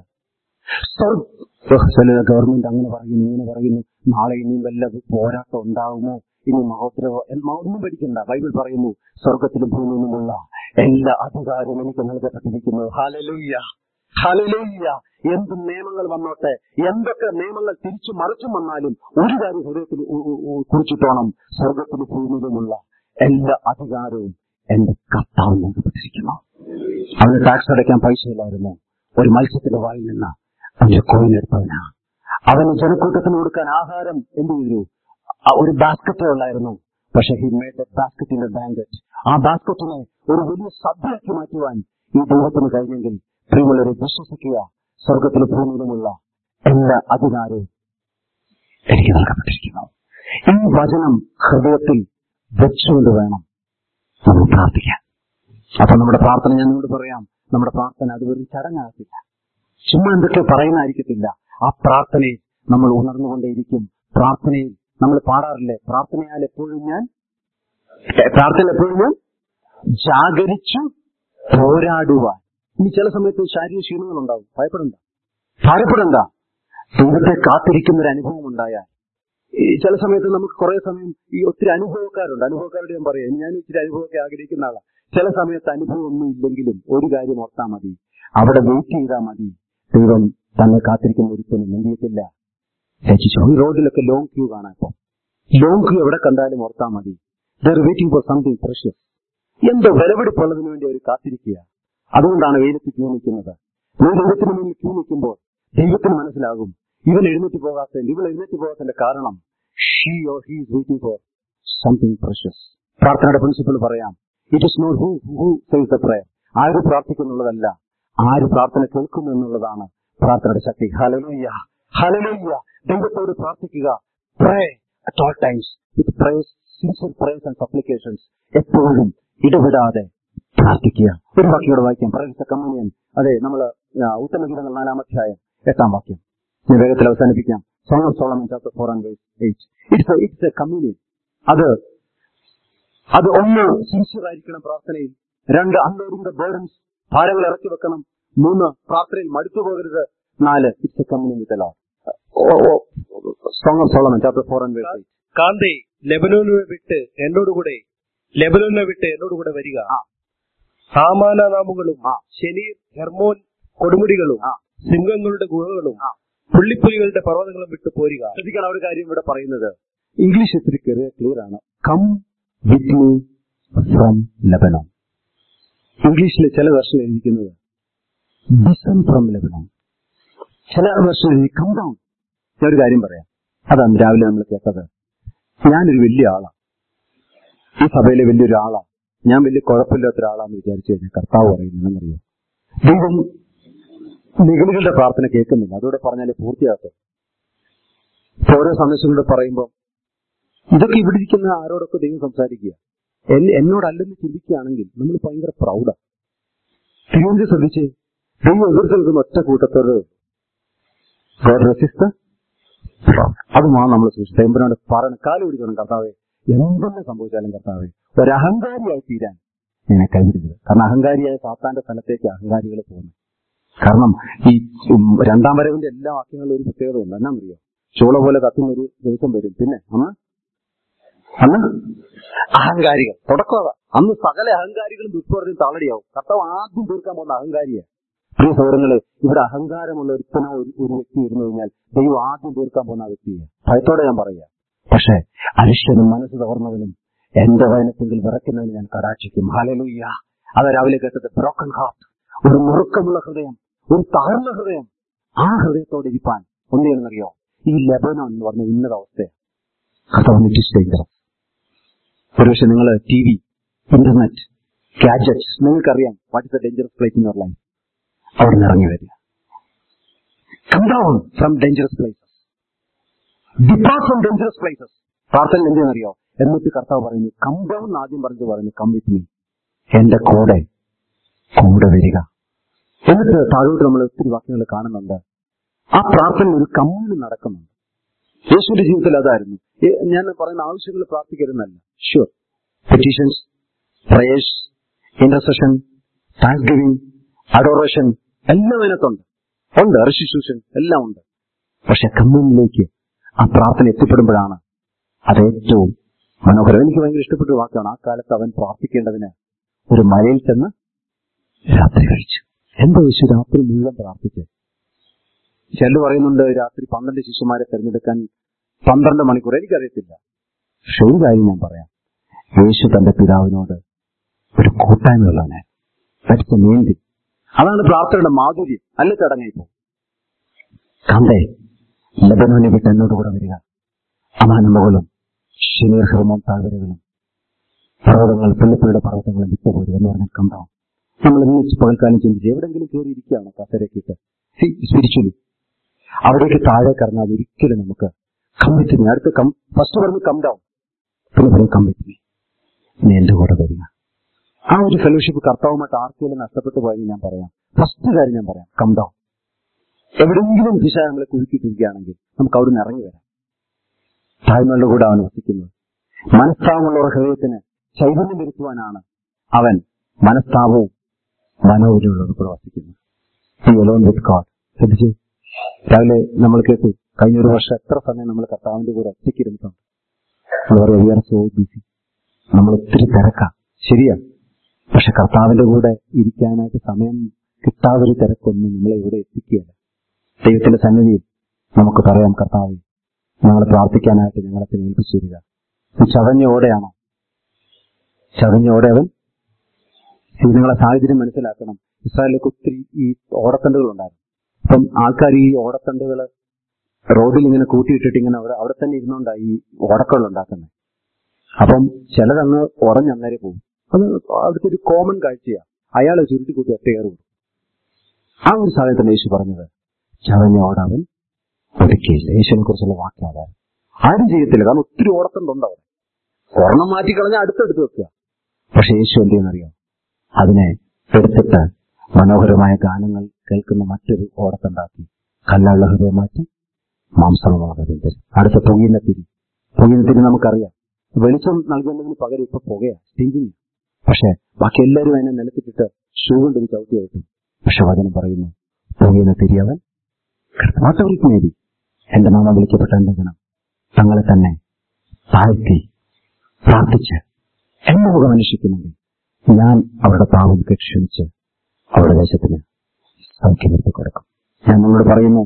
ചില ഗവൺമെന്റ് അങ്ങനെ പറയുന്നു ഇങ്ങനെ പറയുന്നു നാളെ ഇനിയും വല്ല പോരാട്ടം ഉണ്ടാകുമോ ഇനി മഹോദ്രവ ഒന്നും പഠിക്കണ്ട ബൈബിൾ പറയുന്നു സ്വർഗത്തിലും ഭൂമിയിലുമുള്ള എല്ലാ അധികാരവും എനിക്ക് നൽകപ്പെട്ടിരിക്കുന്നു ഹാലലൂയ്യ ഹാലലൂയ്യ എന്ത് നിയമങ്ങൾ വന്നോട്ടെ എന്തൊക്കെ നിയമങ്ങൾ തിരിച്ചു മറിച്ചും വന്നാലും ഒരു കാര്യം ഹൃദയത്തിൽ കുറിച്ചിട്ടോണം സ്വർഗത്തിലും ഭൂമിയിലുമുള്ള എല്ലാ അധികാരവും എന്റെ കർത്താവ് നൽകപ്പെട്ടിരിക്കുന്നു അവന് ടാക്സ് അടയ്ക്കാൻ പൈസയില്ലായിരുന്നു ഒരു മത്സ്യത്തിന്റെ വായിൽ നിന്ന് അവന്റെ കോയിൻ എടുത്തവനാ അവന് ജനക്കൂട്ടത്തിന് കൊടുക്കാൻ ആഹാരം എന്ത് ചെയ്തു ഒരു ബാസ്ക്കറ്റേ ഉള്ളായിരുന്നു പക്ഷെ ഹി മേഡ് ബാസ്ക്കറ്റിന്റെ ബാങ്കറ്റ് ആ ബാസ്ക്കറ്റിനെ ഒരു വലിയ സദ്യയാക്കി മാറ്റുവാൻ ഈ ദൈവത്തിന് കഴിഞ്ഞെങ്കിൽ പ്രിയമുള്ളവരെ വിശ്വസിക്കുക സ്വർഗത്തിലും ഭൂമിയിലുമുള്ള എല്ലാ അധികാരവും എനിക്ക് നൽകപ്പെട്ടിരിക്കുന്നു ഈ വചനം ഹൃദയത്തിൽ വെച്ചുകൊണ്ട് വേണം നമ്മൾ പ്രാർത്ഥിക്കാൻ അപ്പൊ നമ്മുടെ പ്രാർത്ഥന ഞാൻ നിങ്ങളോട് പറയാം നമ്മുടെ പ്രാർത്ഥന അത് വെറും ചടങ്ങാകത്തില്ല ചുമ്മാ എന്തൊക്കെ പറയുന്നതായിരിക്കത്തില്ല ആ പ്രാർത്ഥനയിൽ നമ്മൾ ഉണർന്നുകൊണ്ടേയിരിക്കും പ്രാർത്ഥനയിൽ നമ്മൾ പാടാറില്ലേ പ്രാർത്ഥനയാൽ എപ്പോഴും ഞാൻ ഏ, പ്രാർത്ഥനയിൽ എപ്പോഴും ഞാൻ ജാഗരിച്ചു പോരാടുവാൻ ഇനി ചില സമയത്ത് ശാരീരിക ക്ഷീണങ്ങൾ ഉണ്ടാവും ഭയപ്പെടണ്ട ഭാരപ്പെടണ്ട ദൈവത്തെ കാത്തിരിക്കുന്ന ഒരു അനുഭവം ഉണ്ടായാൽ ഈ ചില സമയത്ത് നമുക്ക് കുറെ സമയം ഈ ഒത്തിരി അനുഭവക്കാരുണ്ട് അനുഭവക്കാരോട് ഞാൻ പറയാം ഞാൻ ഇച്ചിരി അനുഭവമൊക്കെ ആഗ്രഹിക്കുന്ന ആളാണ് ചില സമയത്ത് അനുഭവം ഒന്നും ഇല്ലെങ്കിലും ഒരു കാര്യം ഓർത്താൽ മതി അവിടെ വെയിറ്റ് ചെയ്താൽ മതി ദൈവം തന്നെ കാത്തിരിക്കുന്ന ഒരുത്തനും എന്ത് ചെയ്യത്തില്ല രചിച്ചു ഈ റോഡിലൊക്കെ ലോങ് ക്യൂ കാണാം ഇപ്പൊ ലോങ് ക്യൂ എവിടെ കണ്ടാലും ഓർത്താൽ മതി there waiting for something precious എന്തോ വിലപിടിപ്പുള്ളതിന് വേണ്ടി അവർ കാത്തിരിക്കുക അതുകൊണ്ടാണ് വെയിലത്ത് ക്യൂ നിൽക്കുന്നത് നീ ദൈവത്തിന് മുന്നിൽ ക്യൂ നിൽക്കുമ്പോൾ ദൈവത്തിന് മനസ്സിലാകും ഇവൻ എഴുന്നേറ്റ് പോകാത്തതിന്റെ ഇവൾ എഴുന്നേറ്റ് പോകാത്തതിന്റെ കാരണം she or he is waiting for something precious പ്രാർത്ഥനയുടെ പ്രിൻസിപ്പിൾ പറയാം it is not who who says the prayer ആര് പ്രാർത്ഥിക്കുന്നുള്ളതല്ല ആര് പ്രാർത്ഥന കേൾക്കുന്നു എന്നുള്ളതാണ് പ്രാർത്ഥനയുടെ ശക്തി ഹലലുയ്യ ഹലലുയ്യ ദൈവത്തോട് പ്രാർത്ഥിക്കുക pray at all times with praise sincere praise and supplications എപ്പോഴും ഇടപെടാതെ പ്രാർത്ഥിക്കുക ഒരു വാക്യോട് വായിക്കാം പ്രേസ് കമ്മ്യൂണിയൻ അതെ നമ്മൾ ഉത്തമഗീതങ്ങൾ നാലാമധ്യായം എട്ടാം വാക്യം ഞാൻ വേഗത്തിൽ അവസാനിപ്പിക്കാം song of Solomon chapter four and verse eight it's it's a communion അത് അത് ഒന്ന് സിൻസിയർ ആയിരിക്കണം പ്രാർത്ഥനയിൽ രണ്ട് അൺലോഡിംഗ് ദ ബേർഡൻസ് ഭാരങ്ങൾ ഇറക്കി വെക്കണം മൂന്ന് പ്രാർത്ഥനയിൽ മടുത്തു പോകരുത് നാല് it's a communion with Lord song of Solomon chapter four and verse eight കാന്തേ ലെബനോനെ വിട്ട് എന്നോടുകൂടെ ലെബനോനെ വിട്ട് എന്നോടുകൂടെ വരിക ആ. ഹാമാന നാമുകളും ആ. ശനീർ ഹെർമോൻ കൊടുമുടികളും ആ. സിംഹങ്ങളുടെ ഗുഹകളും ആ. പുള്ളിപ്പുലികളുടെ പർവ്വതങ്ങളും വിട്ട് പോരുക ശ്രദ്ധിക്കണം ഒരു കാര്യം ഇവിടെ പറയുന്നത് ഇംഗ്ലീഷ് ഇത്തിരി ക്ലിയർ ആണ് come with me from Lebanon ഇംഗ്ലീഷിൽ ചില വെർഷൻ എഴുതിയിരിക്കുന്നത് ഡിസൺ ഫ്രം ലബനോൺ ചില വെർഷൻ എഴുതി കം ഡൗൺ ഞാൻ ഒരു കാര്യം പറയാം അതാണ് രാവിലെ നമ്മൾ കേട്ടത് ഞാനൊരു വലിയ ആളാണ് ഈ സഭയിലെ വലിയൊരു ആളാണ് ഞാൻ വലിയ കുഴപ്പമില്ലാത്ത ഒരാളാന്ന് വിചാരിച്ചു കഴിഞ്ഞാൽ കർത്താവ് പറയുന്നതെന്നറിയോ ദൈവം നിഗളികളുടെ പ്രാർത്ഥന കേൾക്കുന്നില്ല അതോടെ പറഞ്ഞാൽ പൂർത്തിയാക്കും ഇപ്പൊ ഓരോ സന്ദേശങ്ങളോട് പറയുമ്പോൾ ഇതൊക്കെ ഇവിടെ ഇരിക്കുന്ന ആരോടൊക്കെ ദൈവം സംസാരിക്കുക എൻ- എന്നോടല്ലെന്ന് ചിന്തിക്കുകയാണെങ്കിൽ നമ്മൾ ഭയങ്കര പ്രൗഡാണ് തിരുവനന്തപുരം ശ്രദ്ധിച്ചേ ദൈവം എതിർത്ത് നിൽക്കുന്ന ഒറ്റ കൂട്ടത്തോട് God resist the proud. അതുമാണ് നമ്മൾ സൂക്ഷിച്ചത് എമ്പനോട് പറയണം കാല് പിടിക്കണം കർത്താവെ എന്തെന്നെ സംഭവിച്ചാലും കർത്താവെ ഒരു അഹങ്കാരിയായി തീരാൻ എന്നെ കൈവിടരുത് കാരണം അഹങ്കാരിയായ സാത്താന്റെ സ്ഥലത്തേക്ക് അഹങ്കാരികൾ പോകുന്നു കാരണം ഈ ഉം, രണ്ടാം വരവിന്റെ എല്ലാ വാക്യങ്ങളിലും ഒരു പ്രത്യേകത ഉണ്ട് എന്നാണെന്നറിയോ ചൂള പോലെ കത്തുന്ന ഒരു ദിവസം വരും പിന്നെ അന്ന് അന്ന് അഹങ്കാരികൾ തുടക്കം അതാ അന്ന് സകല അഹങ്കാരികളും ദുഷ്പ്രവൃത്തി തളടിയാവും കർത്താവ് ആദ്യം തീർക്കാൻ പോകുന്ന അഹങ്കാരിയെ പ്രിയ സൗരങ്ങളെ ഇവിടെ അഹങ്കാരമുള്ള ഒരുത്തനോ ഒരു ഒരു വ്യക്തി ഇരുന്നു കഴിഞ്ഞാൽ ദൈവം ആദ്യം തീർക്കാൻ പോകുന്ന ആ വ്യക്തിയെ ഭയത്തോടെ ഞാൻ പറയുക പക്ഷേ അരിഷ്ടനും മനസ്സ് തകർന്നവനും എന്റെ വയനത്തെങ്കിൽ വിറയ്ക്കുന്നവന് ഞാൻ കടാക്ഷിക്കും ഹാലലൂയ്യ അത് രാവിലെ കേട്ടത് ബ്രോക്കൺ ഹാർട്ട് ഒരു മുറുക്കമുള്ള ഹൃദയം ഒരു തകർന്ന ഹൃദയം ആ ഹൃദയത്തോടെ ഇരിപ്പാൻ എന്ത് ചെയ്യണമെന്നറിയോ ഈ ലബനോൻ എന്ന് പറഞ്ഞ ഉന്നത അവസ്ഥയാണ് കർത്താവ് ഇറ്റ് ഇസ് ഡേഞ്ചറസ് ഒരുപക്ഷെ നിങ്ങൾ ടി വി ഇന്റർനെറ്റ് ഗാഡ്ജറ്റ്സ് നിങ്ങൾക്കറിയാം what is a dangerous place in your life അവിടെ നിന്ന് ഇറങ്ങി വരിക come down from dangerous places depart from dangerous places പ്രാർത്ഥന എന്തെന്നറിയോ എന്നിട്ട് കർത്താവ് പറയുന്നു കം ഡൗൺ ആദ്യം പറഞ്ഞു പറഞ്ഞു കം വിത്ത് മീ എന്റെ കൂടെ കൂടെ വരിക എന്നിട്ട് താഴോട്ട് നമ്മൾ ഒത്തിരി വാക്യങ്ങൾ കാണുന്നുണ്ട് ആ പ്രാർത്ഥന ഒരു കമ്മ്യൂണ് നടക്കുന്നുണ്ട് യേശുവിന്റെ ജീവിതത്തിൽ അതായിരുന്നു ഏ- ഞാൻ പറയുന്ന ആവശ്യങ്ങൾ പ്രാർത്ഥിക്കരുന്നല്ല sure petitions prayers intercession thanksgiving adoration എല്ലാം അതിനകത്തുണ്ട് ഉണ്ട് റെസ്റ്റിറ്റ്യൂഷൻ എല്ലാം ഉണ്ട് പക്ഷെ കമ്മ്യൂണിലേക്ക് ആ പ്രാർത്ഥന എത്തിപ്പെടുമ്പോഴാണ് അത് ഏറ്റവും മനോഹരം എനിക്ക് ഭയങ്കര ഇഷ്ടപ്പെട്ട ഒരു വാക്കാണ് ആ കാലത്ത് അവൻ പ്രാർത്ഥിക്കേണ്ടതിന് ഒരു മലയിൽ ചെന്ന് രാത്രി കഴിച്ചു എന്താ വെച്ചു രാത്രി മുഴുവൻ പ്രാർത്ഥിച്ച് ചിലർ പറയുന്നുണ്ട് രാത്രി പന്ത്രണ്ട് ശിശുമാരെ തിരഞ്ഞെടുക്കാൻ പന്ത്രണ്ട് മണിക്കൂർ എനിക്കറിയത്തില്ല പക്ഷെ ഒരു കാര്യം ഞാൻ പറയാം യേശു തന്റെ പിതാവിനോട് ഒരു കൂട്ടായ്മയുള്ളവനെ ദാറ്റ്സ് മെയിൻ തിങ് അതാണ് പ്രാർത്ഥനയുടെ മാധുര്യം അല്ല ചടങ്ങായിപ്പോ കണ്ടേ ലബനോനെ വിട്ട് എന്നോട് കൂടെ വരിക അമാനമകളും ഷിനീർ ഹൃമോൻ താഴ്വരകളും പർവ്വതങ്ങൾ പുള്ളിപ്പുഴയുടെ പർവ്വതങ്ങളും വിട്ടുപോരുക എന്ന് പറഞ്ഞാൽ കണ്ടാവും നമ്മൾ ഇന്ന് പകൽക്കാലം ചിന്തിച്ച് എവിടെങ്കിലും കയറിയിരിക്കുകയാണോ കസരക്കിട്ട് സ്പിരിച്വലി അവിടേക്ക് താഴെ കറങ്ങാതെ ഒരിക്കലും നമുക്ക് കമ്മിറ്റ് അടുത്ത് കം ഫസ്റ്റ് പറഞ്ഞ് കം ഡൗൺ പിന്നെ പറയും കമ്മിറ്റ് നീ എന്റെ കൂടെ വരിക ആ ഒരു ഫെലോഷിപ്പ് കർത്താവുമായിട്ട് ആർക്കെങ്കിലും നഷ്ടപ്പെട്ടു പോയെങ്കിൽ ഞാൻ പറയാം ഫസ്റ്റ് കാര്യം ഞാൻ പറയാം കം ഡൗൺ എവിടെയെങ്കിലും ദിശ നമ്മളെ കുരുക്കിയിട്ടിരിക്കുകയാണെങ്കിൽ നമുക്ക് അവിടുന്ന് ഇറങ്ങി വരാം തായ്മകളുടെ കൂടെ അവൻ വസിക്കുന്നത് മനസ്താപമുള്ള ഹൃദയത്തിന് ചൈതന്യം വരുത്തുവാനാണ് അവൻ മനസ്താപവും മനോഹരമുള്ളത് കൂടെ വസിക്കുന്നത് ഈ എലോൺ വിത്ത് ഗോഡ് ശ്രദ്ധിച്ച് രാവിലെ നമ്മൾ കേട്ടു കഴിഞ്ഞ ഒരു വർഷം എത്ര സമയം നമ്മൾ കർത്താവിന്റെ കൂടെ ഒറ്റയ്ക്ക് ഇരുന്നിട്ടുണ്ട് നമ്മൾ പറയാം വി ആർ സോ ബിസി നമ്മൾ ഒത്തിരി തിരക്കാം ശരിയാ പക്ഷെ കർത്താവിന്റെ കൂടെ ഇരിക്കാനായിട്ട് സമയം കിട്ടാതൊരു തിരക്കൊന്നും നമ്മളെ ഇവിടെ എത്തിക്കുകയല്ല ദൈവത്തിന്റെ സന്നിധിയിൽ നമുക്ക് പറയാം കർത്താവ് ഞങ്ങളെ പ്രാർത്ഥിക്കാനായിട്ട് ഞങ്ങളെ തന്നെ ഏൽപ്പിച്ചു തരിക ഈ ചതഞ്ഞ ഓടെയാണോ ചതഞ്ഞ ഓടെ അവൻ ഇത് നിങ്ങളെ സാഹചര്യം മനസ്സിലാക്കണം ഇസ്രായേലിലേക്ക് ഒത്തിരി ഈ ഓടത്തണ്ടുകൾ ഉണ്ടായിരുന്നു അപ്പം ആൾക്കാർ ഈ ഓടത്തണ്ടുകൾ റോഡിൽ ഇങ്ങനെ കൂട്ടിയിട്ടിട്ട് ഇങ്ങനെ അവിടെ അവിടെ തന്നെ ഇരുന്നുകൊണ്ടാണ് ഈ ഓടക്കൾ ഉണ്ടാക്കുന്നത് അപ്പം ചിലതങ്ങ് ഉറഞ്ഞന്നേരെ പോകും അത് അവിടുത്തെ ഒരു കോമൺ കാഴ്ചയാണ് അയാളെ ചുരുട്ടി കൂട്ടി ഒറ്റയേറി കൊടുക്കും ആ ഒരു സാഹചര്യത്തിൽ യേശു പറഞ്ഞത് ചതഞ്ഞ ഓടവൻ ഒടുക്കിയില്ല യേശുവിനെ കുറിച്ചുള്ള വാക്യം അതായത് ആരും ചെയ്യത്തില്ല കാരണം ഒത്തിരി ഓടത്തണ്ടുണ്ട് അവിടെ ഒരെണ്ണം മാറ്റി കളഞ്ഞാൽ അടുത്തെടുത്ത് വെക്കുക പക്ഷെ യേശു എന്ത് ചെയ്യുന്നറിയോ അതിനെ എടുത്തിട്ട് മനോഹരമായ ഗാനങ്ങൾ കേൾക്കുന്ന മറ്റൊരു ഓടത്തുണ്ടാക്കി കല്ലുള്ള ഹൃദയം മാറ്റി മാംസമുള്ള ഹൃദയം തരും അടുത്ത പുകയിന തിരി പുകയിന തിരി നമുക്കറിയാം വെളിച്ചം നൽകേണ്ടതിന് പകരം ഇപ്പൊ പുകയാ സ്റ്റീവിങ് പക്ഷെ ബാക്കി എല്ലാവരും അതിനെ നിലത്തിട്ടിട്ട് ഷൂ കൊണ്ട് ഒരു ചവിട്ടി വെട്ടും പക്ഷെ വചനം പറയുന്നു പുകയിന തിരി അവൻ വാട്ടവർക്ക് നേടി എന്റെ നാമം വിളിക്കപ്പെട്ട എന്റെ ജനം തങ്ങളെ തന്നെ താഴ്ത്തി പ്രാർത്ഥിച്ച് എന്നെ മുഖം അന്വേഷിക്കുന്നെങ്കിൽ ഞാൻ അവരുടെ പാവം ക്ഷമിച്ച് അവരുടെ ദേശത്തിന് സൗഖ്യം വരുത്തി കൊടുക്കും ഞാൻ നിങ്ങളോട് പറയുന്നു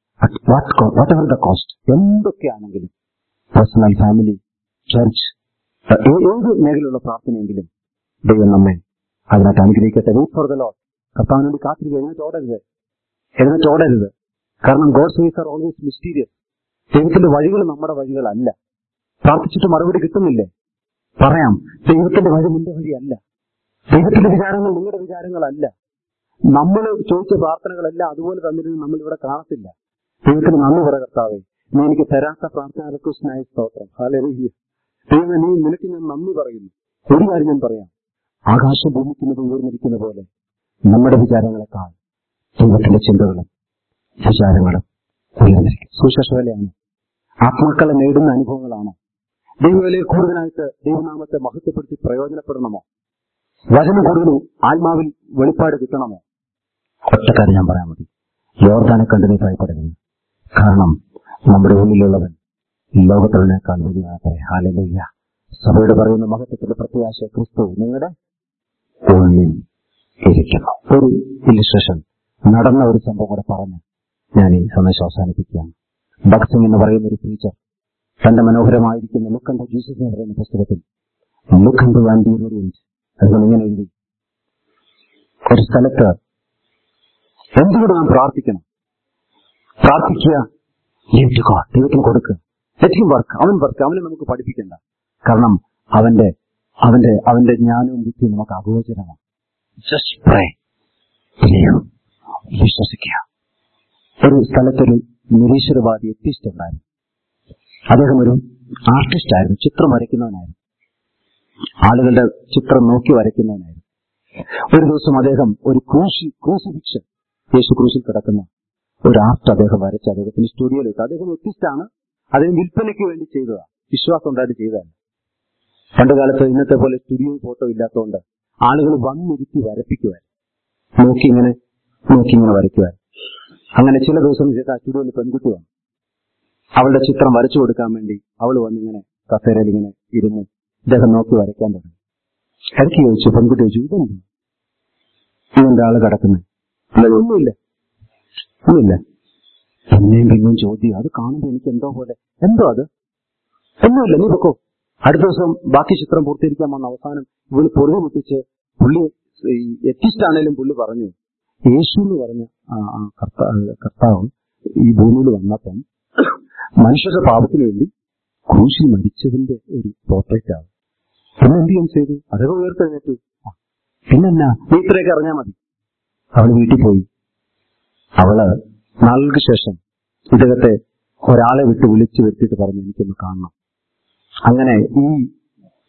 വാട്ട് എവർ ദ കോസ്റ്റ് എന്തൊക്കെയാണെങ്കിലും പേഴ്സണൽ ഫാമിലി ചർച്ച് ഏത് മേഖലയിലുള്ള പ്രാർത്ഥനയെങ്കിലും ദൈവം നമ്മെ അതിനകത്ത് അനുഗ്രഹിക്കട്ടെ വെയിറ്റ് ഫോർ ദ ലോഡ് കർത്താവിന് വേണ്ടി കാത്തിരിക്കുക എഴുന്നേറ്റ് ഓടരുത് എഴുന്നേറ്റ് ഓടരുത് കാരണം God's ways are always mysterious ദൈവത്തിന്റെ വഴികൾ നമ്മുടെ വഴികളല്ല പ്രാർത്ഥിച്ചിട്ട് മറുപടി കിട്ടുന്നില്ലേ പറയാം ദൈവത്തിന്റെ വഴി നിന്റെ വഴിയല്ല ദൈവത്തിന്റെ വിചാരങ്ങൾ നിങ്ങളുടെ വിചാരങ്ങളല്ല നമ്മൾ ചോദിച്ച പ്രാർത്ഥനകളെല്ലാം അതുപോലെ തന്നിരുന്ന് നമ്മൾ ഇവിടെ കാണത്തില്ല ദൈവത്തിന് നന്ദി പറ കർത്താവേ നീ എനിക്ക് തരാത്ത പ്രാർത്ഥന റിക്വസ്റ്റിനായ സ്തോത്രം ഹാലൂഹ്യ ദൈവം നീ നിനക്ക് ഞാൻ നന്ദി പറയുന്നു ഒരു കാര്യം ഞാൻ പറയാം ആകാശം ഭൂമിക്കുന്നത് ഉയർന്നിരിക്കുന്ന പോലെ നമ്മുടെ വിചാരങ്ങളെക്കാൾ ദൈവത്തിന്റെ ചിന്തകളും വിചാരങ്ങളും ഉയർന്നിരിക്കും സുശേഷവേലയാണോ ആത്മാക്കളെ നേടുന്ന അനുഭവങ്ങളാണോ ദൈവവേലയെ കൂടുതലായിട്ട് ദൈവനാമത്തെ മഹത്വപ്പെടുത്തി പ്രയോജനപ്പെടണമോ വചനം കൂടുതൽ ആത്മാവിൽ വെളിപ്പാട് കിട്ടണമോ ഒറ്റക്കാര്യം ഞാൻ പറയാൻ മതി യോർദാനെ കണ്ട് നീ ഭയപ്പെടരുത് കാരണം നമ്മുടെ ഉള്ളിലുള്ളവൻ ലോകത്തുള്ളതിനേക്കാൾ വലിയതാകട്ടെ ഹാലലൂയ്യ സഭയോട് പറയുന്ന മഹത്വത്തിന്റെ പ്രത്യാശ ക്രിസ്തു നിങ്ങളുടെ ഉള്ളിൽ ഇരിക്കുന്നു ഒരു ഇല്ലുസ്ട്രേഷൻ നടന്ന ഒരു സംഭവം കൂടെ പറഞ്ഞ് ഞാൻ ഈ സന്ദേശം അവസാനിപ്പിക്കുകയാണ് ഭക്സിംഗ് എന്ന് പറയുന്ന ഒരു ടീച്ചർ തന്റെ മനോഹരമായിരിക്കുന്ന ലുക്ക് ആൻഡ് ജീസസ് എന്ന് പറയുന്ന പുസ്തകത്തിൽ ലുക്ക് ആൻഡ് ആൻഡ് ഓഡിയൻസ് അതുകൊണ്ട് ഇങ്ങനെ എഴുതി ഒരു സ്ഥലത്ത് എന്തുകൊണ്ട് നാം പ്രാർത്ഥിക്കണം പ്രാർത്ഥിക്കുക Give to God. ദൈവത്തിന് കൊടുക്കുക ലെറ്റ് ഹിം വർക്ക് അവൻ വർക്ക് അവനെ നമുക്ക് പഠിപ്പിക്കണ്ട കാരണം അവന്റെ അവന്റെ അവന്റെ ജ്ഞാനവും ബുദ്ധിയും നമുക്ക് അഗോചരമാണ് ജസ്റ്റ് പ്രേ വിശ്വസിക്കുക ഒരു സ്ഥലത്തൊരു നിരീശ്വരവാദി എത്തിസ്റ്റ് ഉണ്ടായിരുന്നു അദ്ദേഹം ഒരു ആർട്ടിസ്റ്റ് ആയിരുന്നു ചിത്രം വരയ്ക്കുന്നവനായിരുന്നു ആളുകളുടെ ചിത്രം നോക്കി വരയ്ക്കുന്നവനായിരുന്നു ഒരു ദിവസം അദ്ദേഹം ഒരു ക്രൂശി ക്രൂസിഫിക്ഷൻ യേശു ക്രൂശിൽ കിടക്കുന്ന ഒരു ആർട്ട് അദ്ദേഹം വരച്ച് അദ്ദേഹത്തിന്റെ സ്റ്റുഡിയോയിൽ ഇട്ടു അദ്ദേഹം വ്യത്യസ്തമാണ് അദ്ദേഹം വിൽപ്പനയ്ക്ക് വേണ്ടി ചെയ്തതാണ് വിശ്വാസം ഉണ്ടായിട്ട് ചെയ്തതല്ല പണ്ട് കാലത്ത് ഇന്നത്തെ പോലെ സ്റ്റുഡിയോ ഫോട്ടോ ഇല്ലാത്തതുകൊണ്ട് ആളുകൾ വന്നിരുത്തി വരപ്പിക്കുവാൻ നോക്കി ഇങ്ങനെ നോക്കി ഇങ്ങനെ വരയ്ക്കുവാൻ അങ്ങനെ ചില ദിവസം ചെയ്ത ആ സ്റ്റുഡിയോയിൽ പെൺകുട്ടി വന്നു അവളുടെ ചിത്രം വരച്ചു കൊടുക്കാൻ വേണ്ടി അവൾ വന്നിങ്ങനെ കസേരയിൽ ഇങ്ങനെ ഇരുന്ന് ഇദ്ദേഹം നോക്കി വരയ്ക്കാൻ തുടങ്ങി ഇടയ്ക്ക് ചോദിച്ചു പെൺകുട്ടി ചോദിച്ചു ഇതെന്ത് ഇതെന്താ ആള് കിടക്കുന്നത് അല്ല ഒന്നുമില്ല ഒന്നുമില്ല പിന്നെയും പിന്നെയും ചോദ്യം അത് കാണുമ്പോൾ എനിക്ക് എന്തോ പോലെ എന്തോ അത് ഒന്നുമില്ല നീ പൊക്കോ അടുത്ത ദിവസം ബാക്കി ചിത്രം പൂർത്തീകരിക്കാൻ വന്ന അവസാനം ഇവള് പൊറുതി മുട്ടിച്ച് പുള്ളി എത്തിച്ചാണേലും പുള്ളി പറഞ്ഞു യേശു എന്ന് പറഞ്ഞ ആ ആ കർത്താ കർത്താവ് ഈ ഭൂമിയിൽ വന്നപ്പം മനുഷ്യരുടെ പാപത്തിന് വേണ്ടി ക്രൂശിൽ മരിച്ചതിന്റെ ഒരു പോർട്രേറ്റ് ആണ് പിന്നെ എന്ത് ചെയ്യാൻ ചെയ്തു അതൊക്കെ ഉയർത്തെഴുന്നേറ്റു ആ, പിന്നെന്നാ നീ ഇത്രയൊക്കെ അറിഞ്ഞാൽ മതി അവള് വീട്ടിൽ പോയി അവള് നാളുകൾക്ക് ശേഷം ഇദ്ദേഹത്തെ ഒരാളെ വിട്ട് വിളിച്ചു വരുത്തിയിട്ട് പറഞ്ഞു എനിക്കൊന്ന് കാണണം അങ്ങനെ ഈ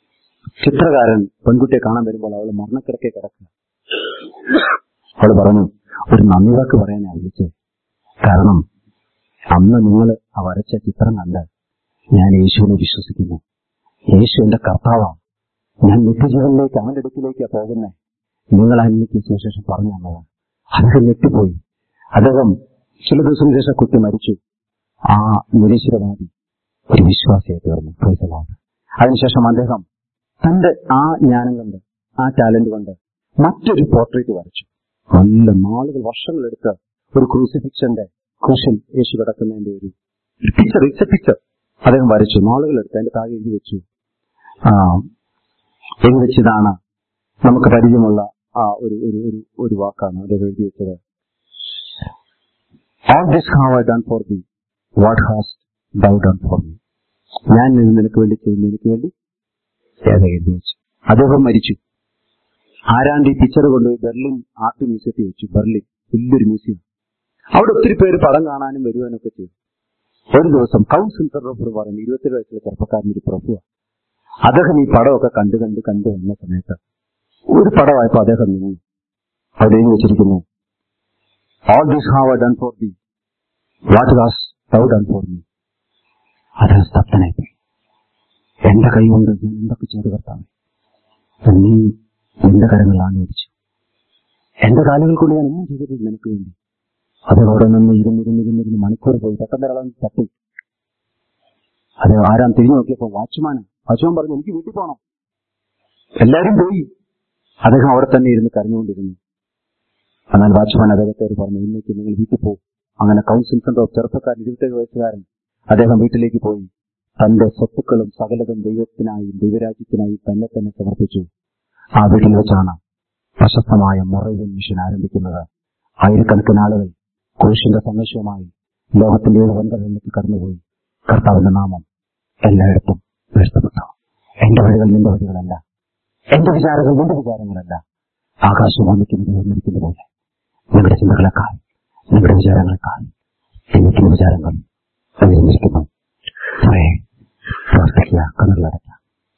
ചിത്രകാരൻ പെൺകുട്ടിയെ കാണാൻ വരുമ്പോൾ അവൾ മരണക്കിടക്കെ കിടക്കുക അവൾ പറഞ്ഞു ഒരു നന്ദി വാക്ക് പറയാനാ വിളിച്ചേ കാരണം അന്ന് നിങ്ങൾ ആ വരച്ച ചിത്രം കണ്ട് ഞാൻ യേശുവിനെ വിശ്വസിക്കുന്നു യേശു എന്റെ കർത്താവാണ് ഞാൻ നിത്യജീവനിലേക്ക് അവന്റെ അടുക്കിലേക്കാ പോകുന്നേ നിങ്ങൾ എനിക്ക് സുവിശേഷം പറഞ്ഞു തന്നതാണ് അദ്ദേഹം ഞെട്ടിപ്പോയി അദ്ദേഹം ചില ദിവസം ശേഷം കുട്ടി മരിച്ചു ആ നിരീശ്വരവാദി ഒരു വിശ്വാസിയായി തീർന്നു പ്രൈസലാണ് അതിനുശേഷം അദ്ദേഹം തന്റെ ആ ജ്ഞാനം കൊണ്ട് ആ ടാലന്റ് കൊണ്ട് മറ്റൊരു പോർട്രേറ്റ് വരച്ചു നല്ല നാളുകൾ വർഷങ്ങളെടുത്ത് ഒരു ക്രൂസിഫിക്ഷന്റെ ക്രൂശിൽ യേശു കിടക്കുന്നതിന്റെ ഒരു പിക്ചർ ഇറ്റ്സ് എ പിക്ചർ അദ്ദേഹം വരച്ചു നാളുകളെടുത്ത് അതിന്റെ താഴെ എഴുതി വെച്ചു ആ, എഴുതി വെച്ചതാണ് നമുക്ക് പരിചയമുള്ള ആ ഒരു ഒരു ഒരു ഒരു വാക്കാണ് അദ്ദേഹം എഴുതി വെച്ചത് all this have I done for thee what has thou done for me ഞാൻ ഇത് നിനക്ക് വേണ്ടി ചെയ്യുന്നു നിനക്ക് വേണ്ടി ഏതാ എഴുതി വെച്ചു അദ്ദേഹം മരിച്ചു ആരാണ്ട് ഈ പിക്ചർ കൊണ്ടുപോയി ബെർലിൻ ആർട്ട് മ്യൂസിയത്തിൽ വെച്ചു ബെർലിൻ വലിയൊരു മ്യൂസിയം അവിടെ ഒത്തിരി പേര് പടം കാണാനും വരുവാനൊക്കെ ചെയ്തു ഒരു ദിവസം കൗൺസിൽ പ്രൊഫർ പറഞ്ഞു ഇരുപത്തിയേഴ് വയസ്സുള്ള ചെറുപ്പക്കാരൻ ഒരു പ്രഭുവ അദ്ദേഹം ഈ പടമൊക്കെ കണ്ട് കണ്ട് കണ്ടു വന്ന സമയത്ത് ഒരു പടമായപ്പോ അദ്ദേഹം നിന്നു അവിടെ എഴുതി വെച്ചിരിക്കുന്നു all this have I done for thee what has thou done for me അദ്ദേഹം സ്തബ്ധനായിപ്പോയി എന്റെ കൈ കൊണ്ട് ഞാൻ എന്തൊക്കെ ചെയ്തു കർത്താവ് നീ എന്റെ കരങ്ങളിലാണ് വിരിച്ചു എന്റെ കാലുകൾ കൊണ്ട് ഞാൻ ഒന്നും ചെയ്തിട്ടില്ല നിനക്ക് വേണ്ടി അത് അവിടെ നിന്ന് ഇരുന്നിരുന്നിരുന്നിരുന്ന് മണിക്കൂർ പോയി പെട്ടെന്ന് ഒരാളെ തട്ടി അത് ആരാം തിരിഞ്ഞു നോക്കിയപ്പോ വാച്ച്മാൻ വാച്ച്മാൻ പറഞ്ഞു എനിക്ക് വീട്ടിൽ പോകണം എല്ലാരും പോയി അദ്ദേഹം അവിടെ തന്നെ ഇരുന്ന് കരഞ്ഞുകൊണ്ടിരുന്നു എന്നാൽ വാച്ച്മാൻ അദ്ദേഹത്തോട് പറഞ്ഞു ഇന്നേക്ക് നിങ്ങൾ വീട്ടിൽ പോകും അങ്ങനെ കൗൺസിൽ സെന്റർ ഓഫ് ചെറുപ്പക്കാരൻ ഇരുപത്തേഴ് വയസ്സുകാരൻ അദ്ദേഹം വീട്ടിലേക്ക് പോയി തന്റെ സ്വത്തുക്കളും സകലതും ദൈവത്തിനായും ദൈവരാജ്യത്തിനായും തന്നെ തന്നെ സമർപ്പിച്ചു ആ വീട്ടിൽ വെച്ചാണ് പ്രശസ്തമായ മൊറൈവൻ മിഷൻ ആരംഭിക്കുന്നത് ആയിരക്കണക്കിന് ആളുകൾ കുരിശിന്റെ സന്ദേശവുമായി ലോകത്തിന്റെ ഏഴ് വൻകരകളിലേക്ക് കടന്നുപോയി കർത്താവിന്റെ നാമം എല്ലായിടത്തും ഉയർത്തപ്പെട്ടു എന്റെ വഴികൾ നിന്റെ വഴികളല്ല എന്റെ വിചാരങ്ങൾ നിന്റെ വിചാരങ്ങളല്ല ആകാശം വന്നിക്കുന്നത് വന്നിരിക്കുന്ന പോലെ നിങ്ങളുടെ ചിന്തകളെക്കാൾ നിങ്ങളുടെ വിചാരങ്ങളെക്കാൾ എനിക്കുന്ന വിചാരങ്ങൾ ഉയർന്നിരിക്കുന്നു പഴയ പ്രാർത്ഥിക്കുക കണ്ണുകളടയ്ക്കുക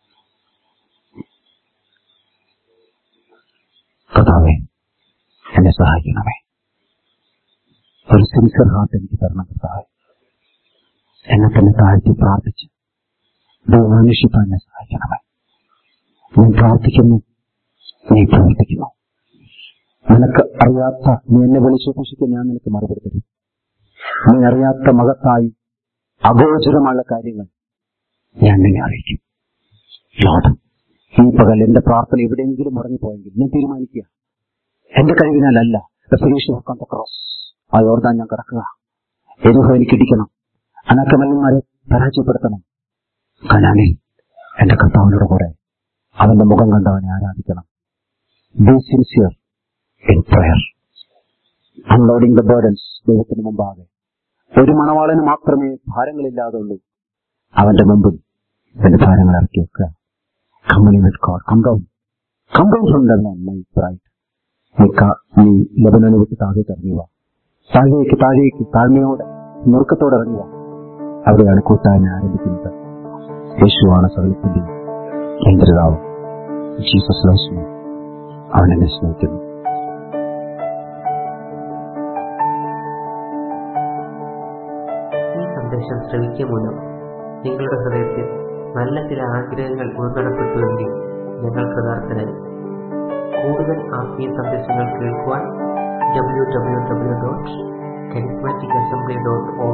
കർത്താവെ എന്നെ സഹായിക്കണമേ ഒരു സിൻസിയർ ഹാർട്ട് എനിക്ക് തരണം കർത്താവെ എന്നെ തന്നെ താഴ്ത്തി പ്രാർത്ഥിച്ച് ദൈവാന്വേഷിപ്പാൻ എന്നെ സഹായിക്കണമേ ഞാൻ പ്രാർത്ഥിക്കുന്നു നീ പ്രവർത്തിക്കുന്നു നിനക്ക് അറിയാത്ത നീ എന്നെ വിളിച്ചപേക്ഷിക്കാൻ ഞാൻ നിനക്ക് മറുപടി തരും നീ അറിയാത്ത മകത്തായി അഗോചരമുള്ള കാര്യങ്ങൾ ഞാൻ നിന്നെ അറിയിക്കും ലോഡ് ഈ പകൽ എന്റെ പ്രാർത്ഥന എവിടെയെങ്കിലും മുടങ്ങിപ്പോയെങ്കിൽ ഞാൻ തീരുമാനിക്കുക എന്റെ കഴിവിനാലല്ല ക്രോസ് ആ ഓർദാൻ ഞാൻ കിടക്കുക എരിഹോ എനിക്ക് ഇടിക്കണം അനക്കമല്ലന്മാരെ പരാജയപ്പെടുത്തണം കനാനിൽ എന്റെ കർത്താവിനോട് കൂടെ അവന്റെ മുഖം കണ്ടവനെ ആരാധിക്കണം be sincere in prayer unloading the burdens ദൈവത്തിന് മുമ്പാകെ ഒരു മണവാളന് മാത്രമേ ഭാരങ്ങളില്ലാതുള്ളൂ അവന്റെ മുമ്പിൽ എന്റെ ഭാരങ്ങൾ ഇറക്കി വെക്കുക company with God come down come down from Lebanon my bright നീ കാ- നീ ലബനോനെ വിട്ട് താഴേക്ക് ഇറങ്ങിവ താഴേക്ക് താഴേക്ക് താഴ്മയോടെ നുറുക്കത്തോടെ ഇറങ്ങിവ അവിടെയാണ് കൂട്ടായ്മ ആരംഭിക്കുന്നത് യേശുവാണ് സകലത്തിന്റെ കേന്ദ്രതാവ് ജീസസ് ലോസ് മീ അവൻ എന്നെ സ്നേഹിക്കുന്നു ഈ സന്ദേശം ശ്രവിക്കുക മൂലം നിങ്ങളുടെ ഹൃദയത്തിൽ നല്ല ചില ആഗ്രഹങ്ങൾ ഉൾപ്പെടപ്പെട്ടുവെങ്കിൽ ഞങ്ങൾ കൃതാർത്ഥനായി കൂടുതൽ ആത്മീയ സന്ദേശങ്ങൾ കേൾക്കുവാൻ W W W dot charismatic assembly dot